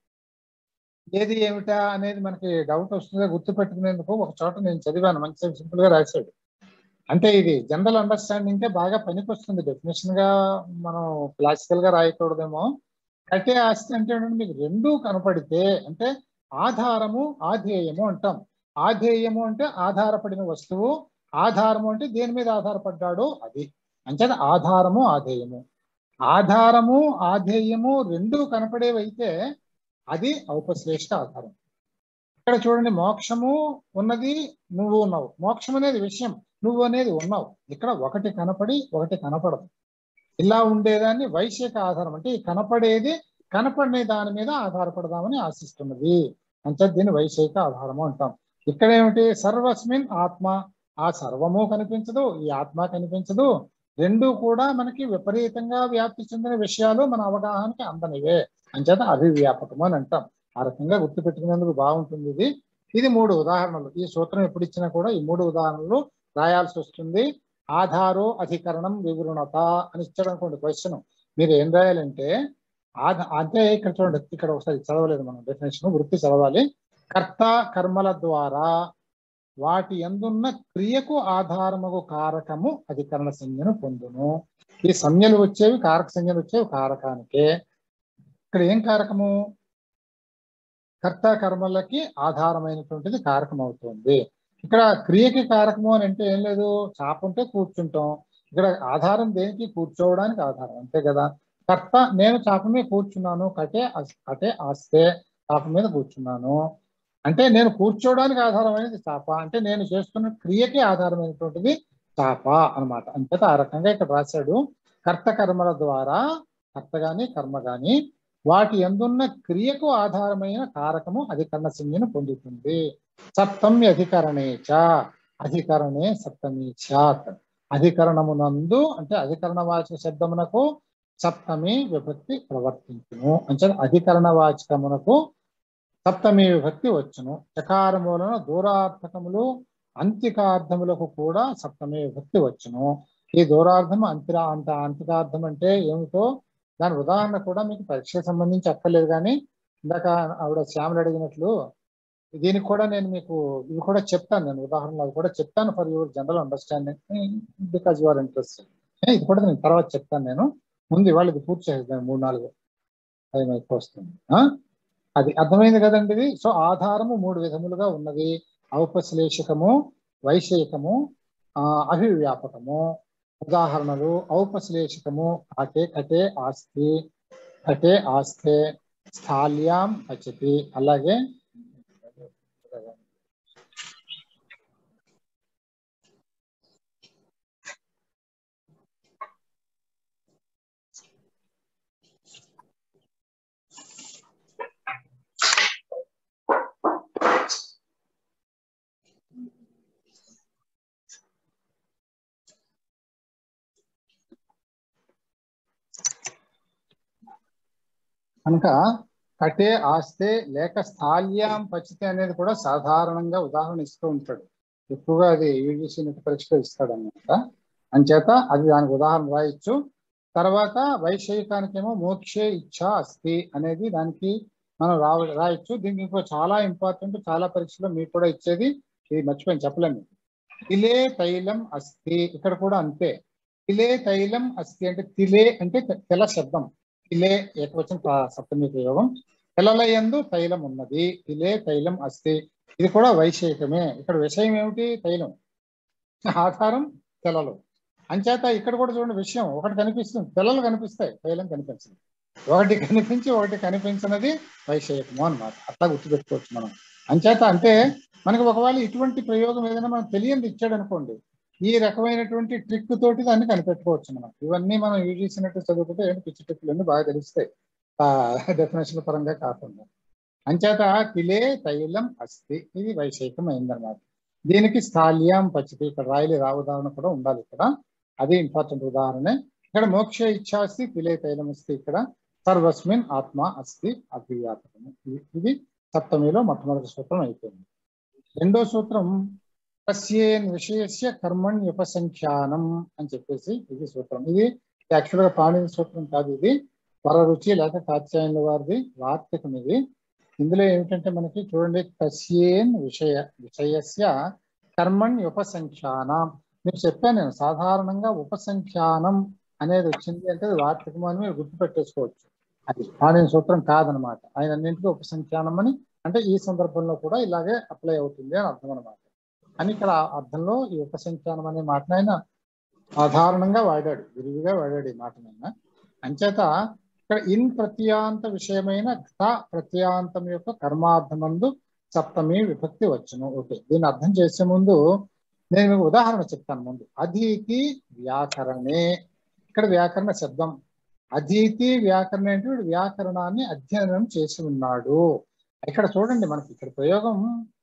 ఏది ఏమిటా అనేది మనకి డౌట్ వస్తుందో గుర్తు పెట్టుకునేందుకు ఒక చోట నేను చదివాను మంచి సింపుల్ గా రాశాడు అంటే ఇది జనరల్ అండర్స్టాండింగ్ కే బాగా పనికొస్తుంది డెఫినేషన్ గా మనం క్లాసికల్ గా రాయకూడదేమో కట్టే ఆస్తి అంటే ఏంటంటే మీకు రెండూ కనపడితే అంటే ఆధారము ఆధేయము అంటాం ఆధేయము అంటే ఆధారపడిన వస్తువు ఆధారము అంటే దేని మీద ఆధారపడ్డాడో అది అంటే ఆధారము ఆధేయము ఆధారము ఆధేయము రెండు కనపడేవైతే అది ఔపశ్లేష్ట ఆధారం ఇక్కడ చూడండి మోక్షము ఉన్నది నువ్వు ఉన్నావు మోక్షం అనేది విషయం నువ్వు అనేది ఉన్నావు ఇక్కడ ఒకటి కనపడి ఒకటి కనపడదు ఇలా ఉండేదాన్ని వైశేక ఆధారం అంటే ఈ కనపడేది కనపడని దాని మీద ఆధారపడదామని ఆశిస్తున్నది అంటే దీన్ని వైశేక ఆధారము అంటాం ఇక్కడ ఏమిటి సర్వస్మిన్ ఆత్మ ఆ సర్వము కనిపించదు ఈ ఆత్మ కనిపించదు రెండు కూడా మనకి విపరీతంగా వ్యాప్తి చెందిన విషయాలు మన అవగాహనకి అందనివే అంచేత అభివ్యాపకము అని అంటాం ఆ రకంగా గుర్తుపెట్టుకునేందుకు బాగుంటుంది ఇది ఇది మూడు ఉదాహరణలు ఈ సూత్రం ఎప్పుడు ఇచ్చినా కూడా ఈ మూడు ఉదాహరణలు రాయాల్సి వస్తుంది ఆధారో అధికరణం వివృణత అని ఇచ్చాడు అనుకోండి క్వశ్చన్ మీరు ఏం రాయాలంటే ఆధ అంటే ఇక్కడ చూడండి ఇక్కడ ఒకసారి చదవలేదు మనం డెఫినేషన్ వృత్తి చదవాలి కర్త కర్మల ద్వారా వాటి ఎందున్న క్రియకు ఆధారముగు కారకము అధికరణ సంజ్ఞను పొందును ఈ సంజ్ఞలు వచ్చేవి కారక సంజ్ఞలు వచ్చేవి కారకానికే ఇక్కడ ఏం కారకము కర్త కర్మలకి ఆధారమైనటువంటిది కారకం అవుతుంది ఇక్కడ క్రియకి కారకము అని అంటే ఏం లేదు చాప ఉంటే కూర్చుంటాం ఇక్కడ ఆధారం దేనికి కూర్చోవడానికి ఆధారం అంతే కదా కర్త నేను చాప మీద కూర్చున్నాను కటే అస్- కటే ఆస్తే చాప మీద కూర్చున్నాను అంటే నేను కూర్చోవడానికి ఆధారమైనది చాప అంటే నేను చేస్తున్న క్రియకి ఆధారమైనటువంటిది చాప అన్నమాట అంతేత ఆ రకంగా ఇక్కడ రాశాడు కర్త కర్మల ద్వారా కర్త గాని కర్మ గాని వాటి ఎందున్న క్రియకు ఆధారమైన కారకము అధికరణ సంజ్ఞను పొందుతుంది సప్తమి అధికరణే చ అధికరణే సప్తమి చాత్ అధికరణమునందు అంటే అధికరణ వాచక శబ్దమునకు సప్తమి విభక్తి ప్రవర్తించును అంటే అధికరణ వాచకమునకు సప్తమి విభక్తి వచ్చును చకారములను దూరార్థకములు అంతికార్థములకు కూడా సప్తమి విభక్తి వచ్చును ఈ దూరార్థం అంతిరా అంత అంతికార్థం అంటే ఏమిటో దాని ఉదాహరణ కూడా మీకు పరీక్షకు సంబంధించి అక్కర్లేదు కానీ ఇందాక ఆవిడ శ్యామలు అడిగినట్లు దీనికి కూడా నేను మీకు ఇవి కూడా చెప్తాను నేను ఉదాహరణలు అవి కూడా చెప్తాను for your general understanding because your interest ఇది కూడా నేను తర్వాత చెప్తాను నేను ముందు ఇవాళ ఇది పూర్తి చేస్తాను మూడు నాలుగు టైం అయిపోతుంది ఆ? అది అర్థమైంది కదండి ఇది సో ఆధారము మూడు విధములుగా ఉన్నది ఔపశ్లేషకము వైషయికము ఆ, అభివ్యాపకము ఉదాహరణలు ఔపశ్లేషకము కటే కటే ఆస్తి కటే ఆస్తే స్థాల్యాం పచతి అలాగే కనుక కటే ఆస్తే లేక స్థాల్యాం పచితే అనేది కూడా సాధారణంగా ఉదాహరణ ఇస్తూ ఉంటాడు ఎక్కువగా అది యూజీసీ నెట్ పరీక్షలో ఇస్తాడు అనమాట అంచేత అది దానికి ఉదాహరణ రాయొచ్చు తర్వాత వైషయికానికేమో మోక్షే ఇచ్ఛా అస్తి అనేది దానికి మనం రావ రాయొచ్చు దీనికి ఇంకో చాలా ఇంపార్టెంట్ చాలా పరీక్షలో మీకు కూడా ఇచ్చేది ఇది మర్చిపోయింది చెప్పలేము తిలే తైలం అస్తి ఇక్కడ కూడా అంతే తిలే తైలం అస్తి అంటే తిలే అంటే తెల శబ్దం తిలే ఏకవచన ప్ర- సప్తమి ప్రయోగం తెలలయందు తైలం ఉన్నది తిలే తైలం అస్తి ఇది కూడా వైషయికమే ఇక్కడ విషయం ఏమిటి తైలం ఆధారం తెలలు అంచేత ఇక్కడ కూడా చూడండి విషయం ఒకటి కనిపిస్తుంది తెలలు కనిపిస్తాయి తైలం కనిపించదు ఒకటి కనిపించి ఒకటి కనిపించినది వైషయికము అన్నమాట అట్లా గుర్తుపెట్టుకోవచ్చు మనం అంచేత అంటే మనకి ఒకవేళ ఇటువంటి ప్రయోగం ఏదైనా మనం తెలియంది ఇచ్చాడు అనుకోండి ఈ రకమైనటువంటి ట్రిక్ తోటి దాన్ని కనిపెట్టుకోవచ్చు మనం ఇవన్నీ మనం యూజ్ చేసినట్టు చదువుకుంటే ఏంటి పిచ్చి ట్రిక్లు అన్ని బాగా తెలుస్తాయి ఆ డెఫినేషన్ పరంగా కాకుండా అంచేత తిలే తైలం అస్థి ఇది వైషయికం అయిందన్నమాట దీనికి స్థాల్యాం పచ్చితి ఇక్కడ రాయలి రా ఉదాహరణ కూడా ఉండాలి ఇక్కడ అది ఇంపార్టెంట్ ఉదాహరణ ఇక్కడ మోక్ష ఇచ్ఛాస్తి తిలే తైలం అస్తి ఇక్కడ సర్వస్మిన్ ఆత్మ అస్తి అభివ్యాపకము ఇది- ఇది సప్తమిలో మొట్టమొదటి సూత్రం అయిపోయింది రెండో సూత్రం తస్యేన్ విషయస్య కర్మణ్ ఉపసంఖ్యానం అని చెప్పేసి ఇది సూత్రం ఇది యాక్చువల్ గా పాణిని సూత్రం కాదు ఇది వరరుచి లేక కాత్యాయనుల వారిది వార్తకం ఇది ఇందులో ఏమిటంటే మనకి చూడండి తస్యేన్ విషయ విషయస్య కర్మణ్ ఉపసంఖ్యానం మీకు చెప్పాను నేను సాధారణంగా ఉపసంఖ్యానం అనేది వచ్చింది అంటే అది వార్తకం అని మీరు గుర్తుపెట్టేసుకోవచ్చు అది పాణిని సూత్రం కాదనమాట ఆయన అన్నింటికీ ఉపసంఖ్యానం అని అంటే ఈ సందర్భంలో కూడా ఇలాగే అప్లై అవుతుంది అని అర్థం అనమాట అని ఇక్కడ ఆ అర్థంలో ఈ ఉపసంఖ్యానం అనే మాటను ఆయన సాధారణంగా వాడాడు విరివిగా వాడాడు ఈ మాటను ఆయన అంచేత ఇక్కడ ఇన్ ప్రత్యాంత విషయమైన ఘట ప్రత్యాంతం యొక్క కర్మార్థమందు సప్తమి విభక్తి వచ్చును ఓకే దీన్ని అర్థం చేసే ముందు నేను మీకు ఉదాహరణ చెప్తాను ముందు అధీతి వ్యాకరణే ఇక్కడ వ్యాకరణ శబ్దం అధీతి వ్యాకరణ అంటే వీడు వ్యాకరణాన్ని అధ్యయనం చేసి ఉన్నాడు ఇక్కడ చూడండి మనకి ఇక్కడ ప్రయోగం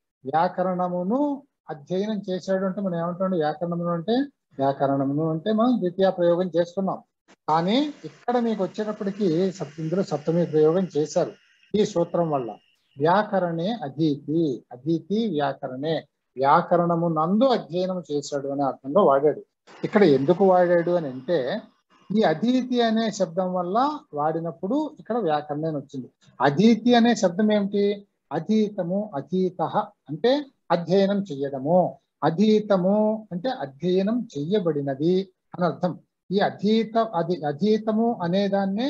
వ్యాకరణమును అధ్యయనం చేశాడు అంటే మనం ఏమంటాం వ్యాకరణమును అంటే వ్యాకరణమును అంటే మనం ద్వితీయ ప్రయోగం చేస్తున్నాం కానీ ఇక్కడ మీకు వచ్చేటప్పటికి సప్ ఇందులో సప్తమి ప్రయోగం చేశారు ఈ సూత్రం వల్ల వ్యాకరణే అధీతి అధీతి వ్యాకరణే వ్యాకరణము నందు అధ్యయనం చేశాడు అనే అర్థంలో వాడాడు ఇక్కడ ఎందుకు వాడాడు అని అంటే ఈ అధీతి అనే శబ్దం వల్ల వాడినప్పుడు ఇక్కడ వ్యాకరణే అని వచ్చింది అధీతి అనే శబ్దం ఏమిటి అధీతము అధీత అంటే అధ్యయనం చెయ్యడము అధీతము అంటే అధ్యయనం చెయ్యబడినది అని అర్థం ఈ అధీత అది అధీతము అనేదాన్నే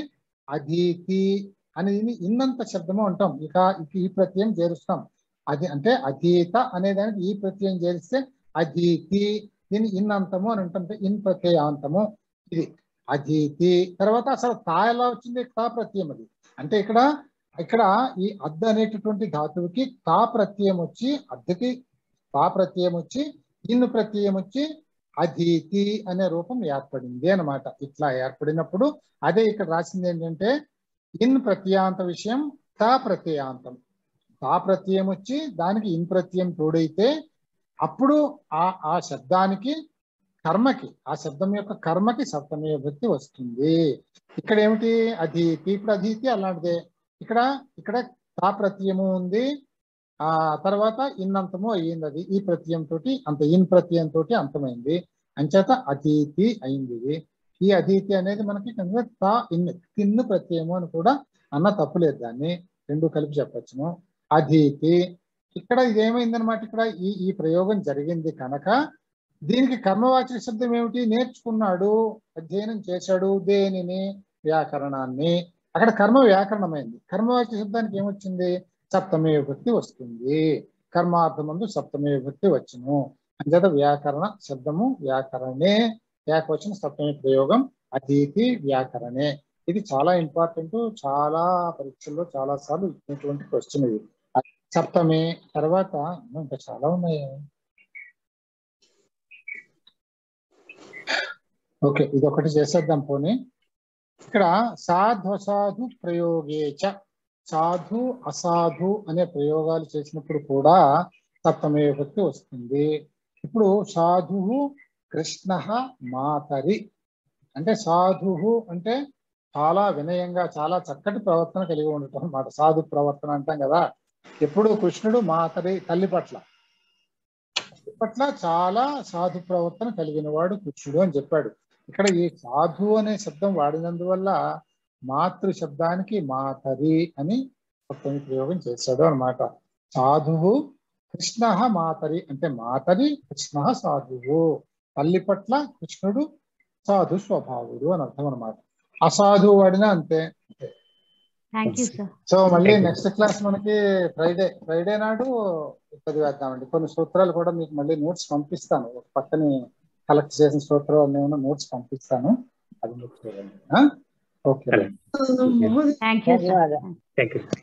అధీతి అనేది ఇన్నంత శబ్దము అంటాం ఇక ఇక ఈ ప్రత్యయం చేరుస్తాం అది అంటే అధీత అనేదానికి ఈ ప్రత్యయం చేరిస్తే అధీతి దీన్ని ఇన్నంతము అని అంటే ఇన్ ప్రత్యయాంతము ఇది అధీతి తర్వాత అసలు తా ఎలా వచ్చింది తా ప్రత్యయం అది అంటే ఇక్కడ ఇక్కడ ఈ అద్ద అనేటటువంటి ధాతువుకి తా ప్రత్యయం వచ్చి అద్దకి తా ప్రత్యయం వచ్చి ఇన్ ప్రత్యయం వచ్చి అధీతి అనే రూపం ఏర్పడింది అన్నమాట ఇట్లా ఏర్పడినప్పుడు అదే ఇక్కడ రాసింది ఏంటంటే ఇన్ ప్రత్యాంత విషయం తా ప్రత్యయాంతం తా ప్రత్యయం వచ్చి దానికి ఇన్ ప్రత్యయం తోడైతే అప్పుడు ఆ ఆ శబ్దానికి కర్మకి ఆ శబ్దం యొక్క కర్మకి సప్తమి విభక్తి వస్తుంది ఇక్కడ ఏమిటి అధీతి ఇప్పుడు అధీతి అలాంటిదే ఇక్కడ ఇక్కడ తా ప్రత్యయము ఉంది ఆ తర్వాత ఇన్నంతము అయ్యింది అది ఈ ప్రత్యయం తోటి అంత ఇన్ ప్రత్యయం తోటి అంతమైంది అంచేత అతీతి అయింది ఇది ఈ అతీతి అనేది మనకి కనుక తా ఇన్ తిన్ను ప్రత్యయము అని కూడా అన్న తప్పులేదు దాన్ని రెండు కలిపి చెప్పచ్చును అధీతి ఇక్కడ ఇదేమైందనమాట ఇక్కడ ఈ ఈ ప్రయోగం జరిగింది కనుక దీనికి కర్మవాచక శబ్దం ఏమిటి నేర్చుకున్నాడు అధ్యయనం చేశాడు దేనిని వ్యాకరణాన్ని అక్కడ కర్మ వ్యాకరణమైంది కర్మవాచక శబ్దానికి ఏమొచ్చింది సప్తమి విభక్తి వస్తుంది కర్మార్థమందు సప్తమి విభక్తి వచ్చును అంచేత వ్యాకరణ శబ్దము వ్యాకరణే ఏకవచన సప్తమి ప్రయోగం అతిథి వ్యాకరణే ఇది చాలా ఇంపార్టెంట్ చాలా పరీక్షల్లో చాలా సార్లు ఇచ్చినటువంటి క్వశ్చన్ ఇది సప్తమి తర్వాత ఇంకా చాలా ఉన్నాయి ఓకే ఇది ఒకటి చేసేద్దాం పోనీ ఇక్కడ సాధ్వసాధు ప్రయోగేచ సాధు అసాధు అనే ప్రయోగాలు చేసినప్పుడు కూడా సప్తమే విభక్తి వస్తుంది ఇప్పుడు సాధు కృష్ణ మాతరి అంటే సాధు అంటే చాలా వినయంగా చాలా చక్కటి ప్రవర్తన కలిగి ఉండటం అన్నమాట సాధు ప్రవర్తన అంటాం కదా ఎప్పుడు కృష్ణుడు మాతరి తల్లి పట్ల తల్లి పట్ల చాలా సాధు ప్రవర్తన కలిగిన వాడు కృష్ణుడు అని చెప్పాడు ఇక్కడ ఈ సాధు అనే శబ్దం వాడినందువల్ల మాతృ శబ్దానికి మాతరి అని సప్తమి ప్రయోగం చేశాడు అనమాట సాధువు కృష్ణ మాతరి అంటే మాతరి కృష్ణ సాధువు తల్లి పట్ల కృష్ణుడు సాధు స్వభావుడు అని అర్థం అనమాట అసాధు వాడినా అంతే థ్యాంక్ యూ సార్ సో మళ్ళీ నెక్స్ట్ క్లాస్ మనకి ఫ్రైడే ఫ్రైడే నాడు చదివేద్దామండి కొన్ని సూత్రాలు కూడా మీకు మళ్ళీ నోట్స్ పంపిస్తాను ఒక పక్కని కలెక్ట్ చేసిన సూత్రాలు నేను నోట్స్ పంపిస్తాను అది మీరు చూడండి okay thank you sir thank you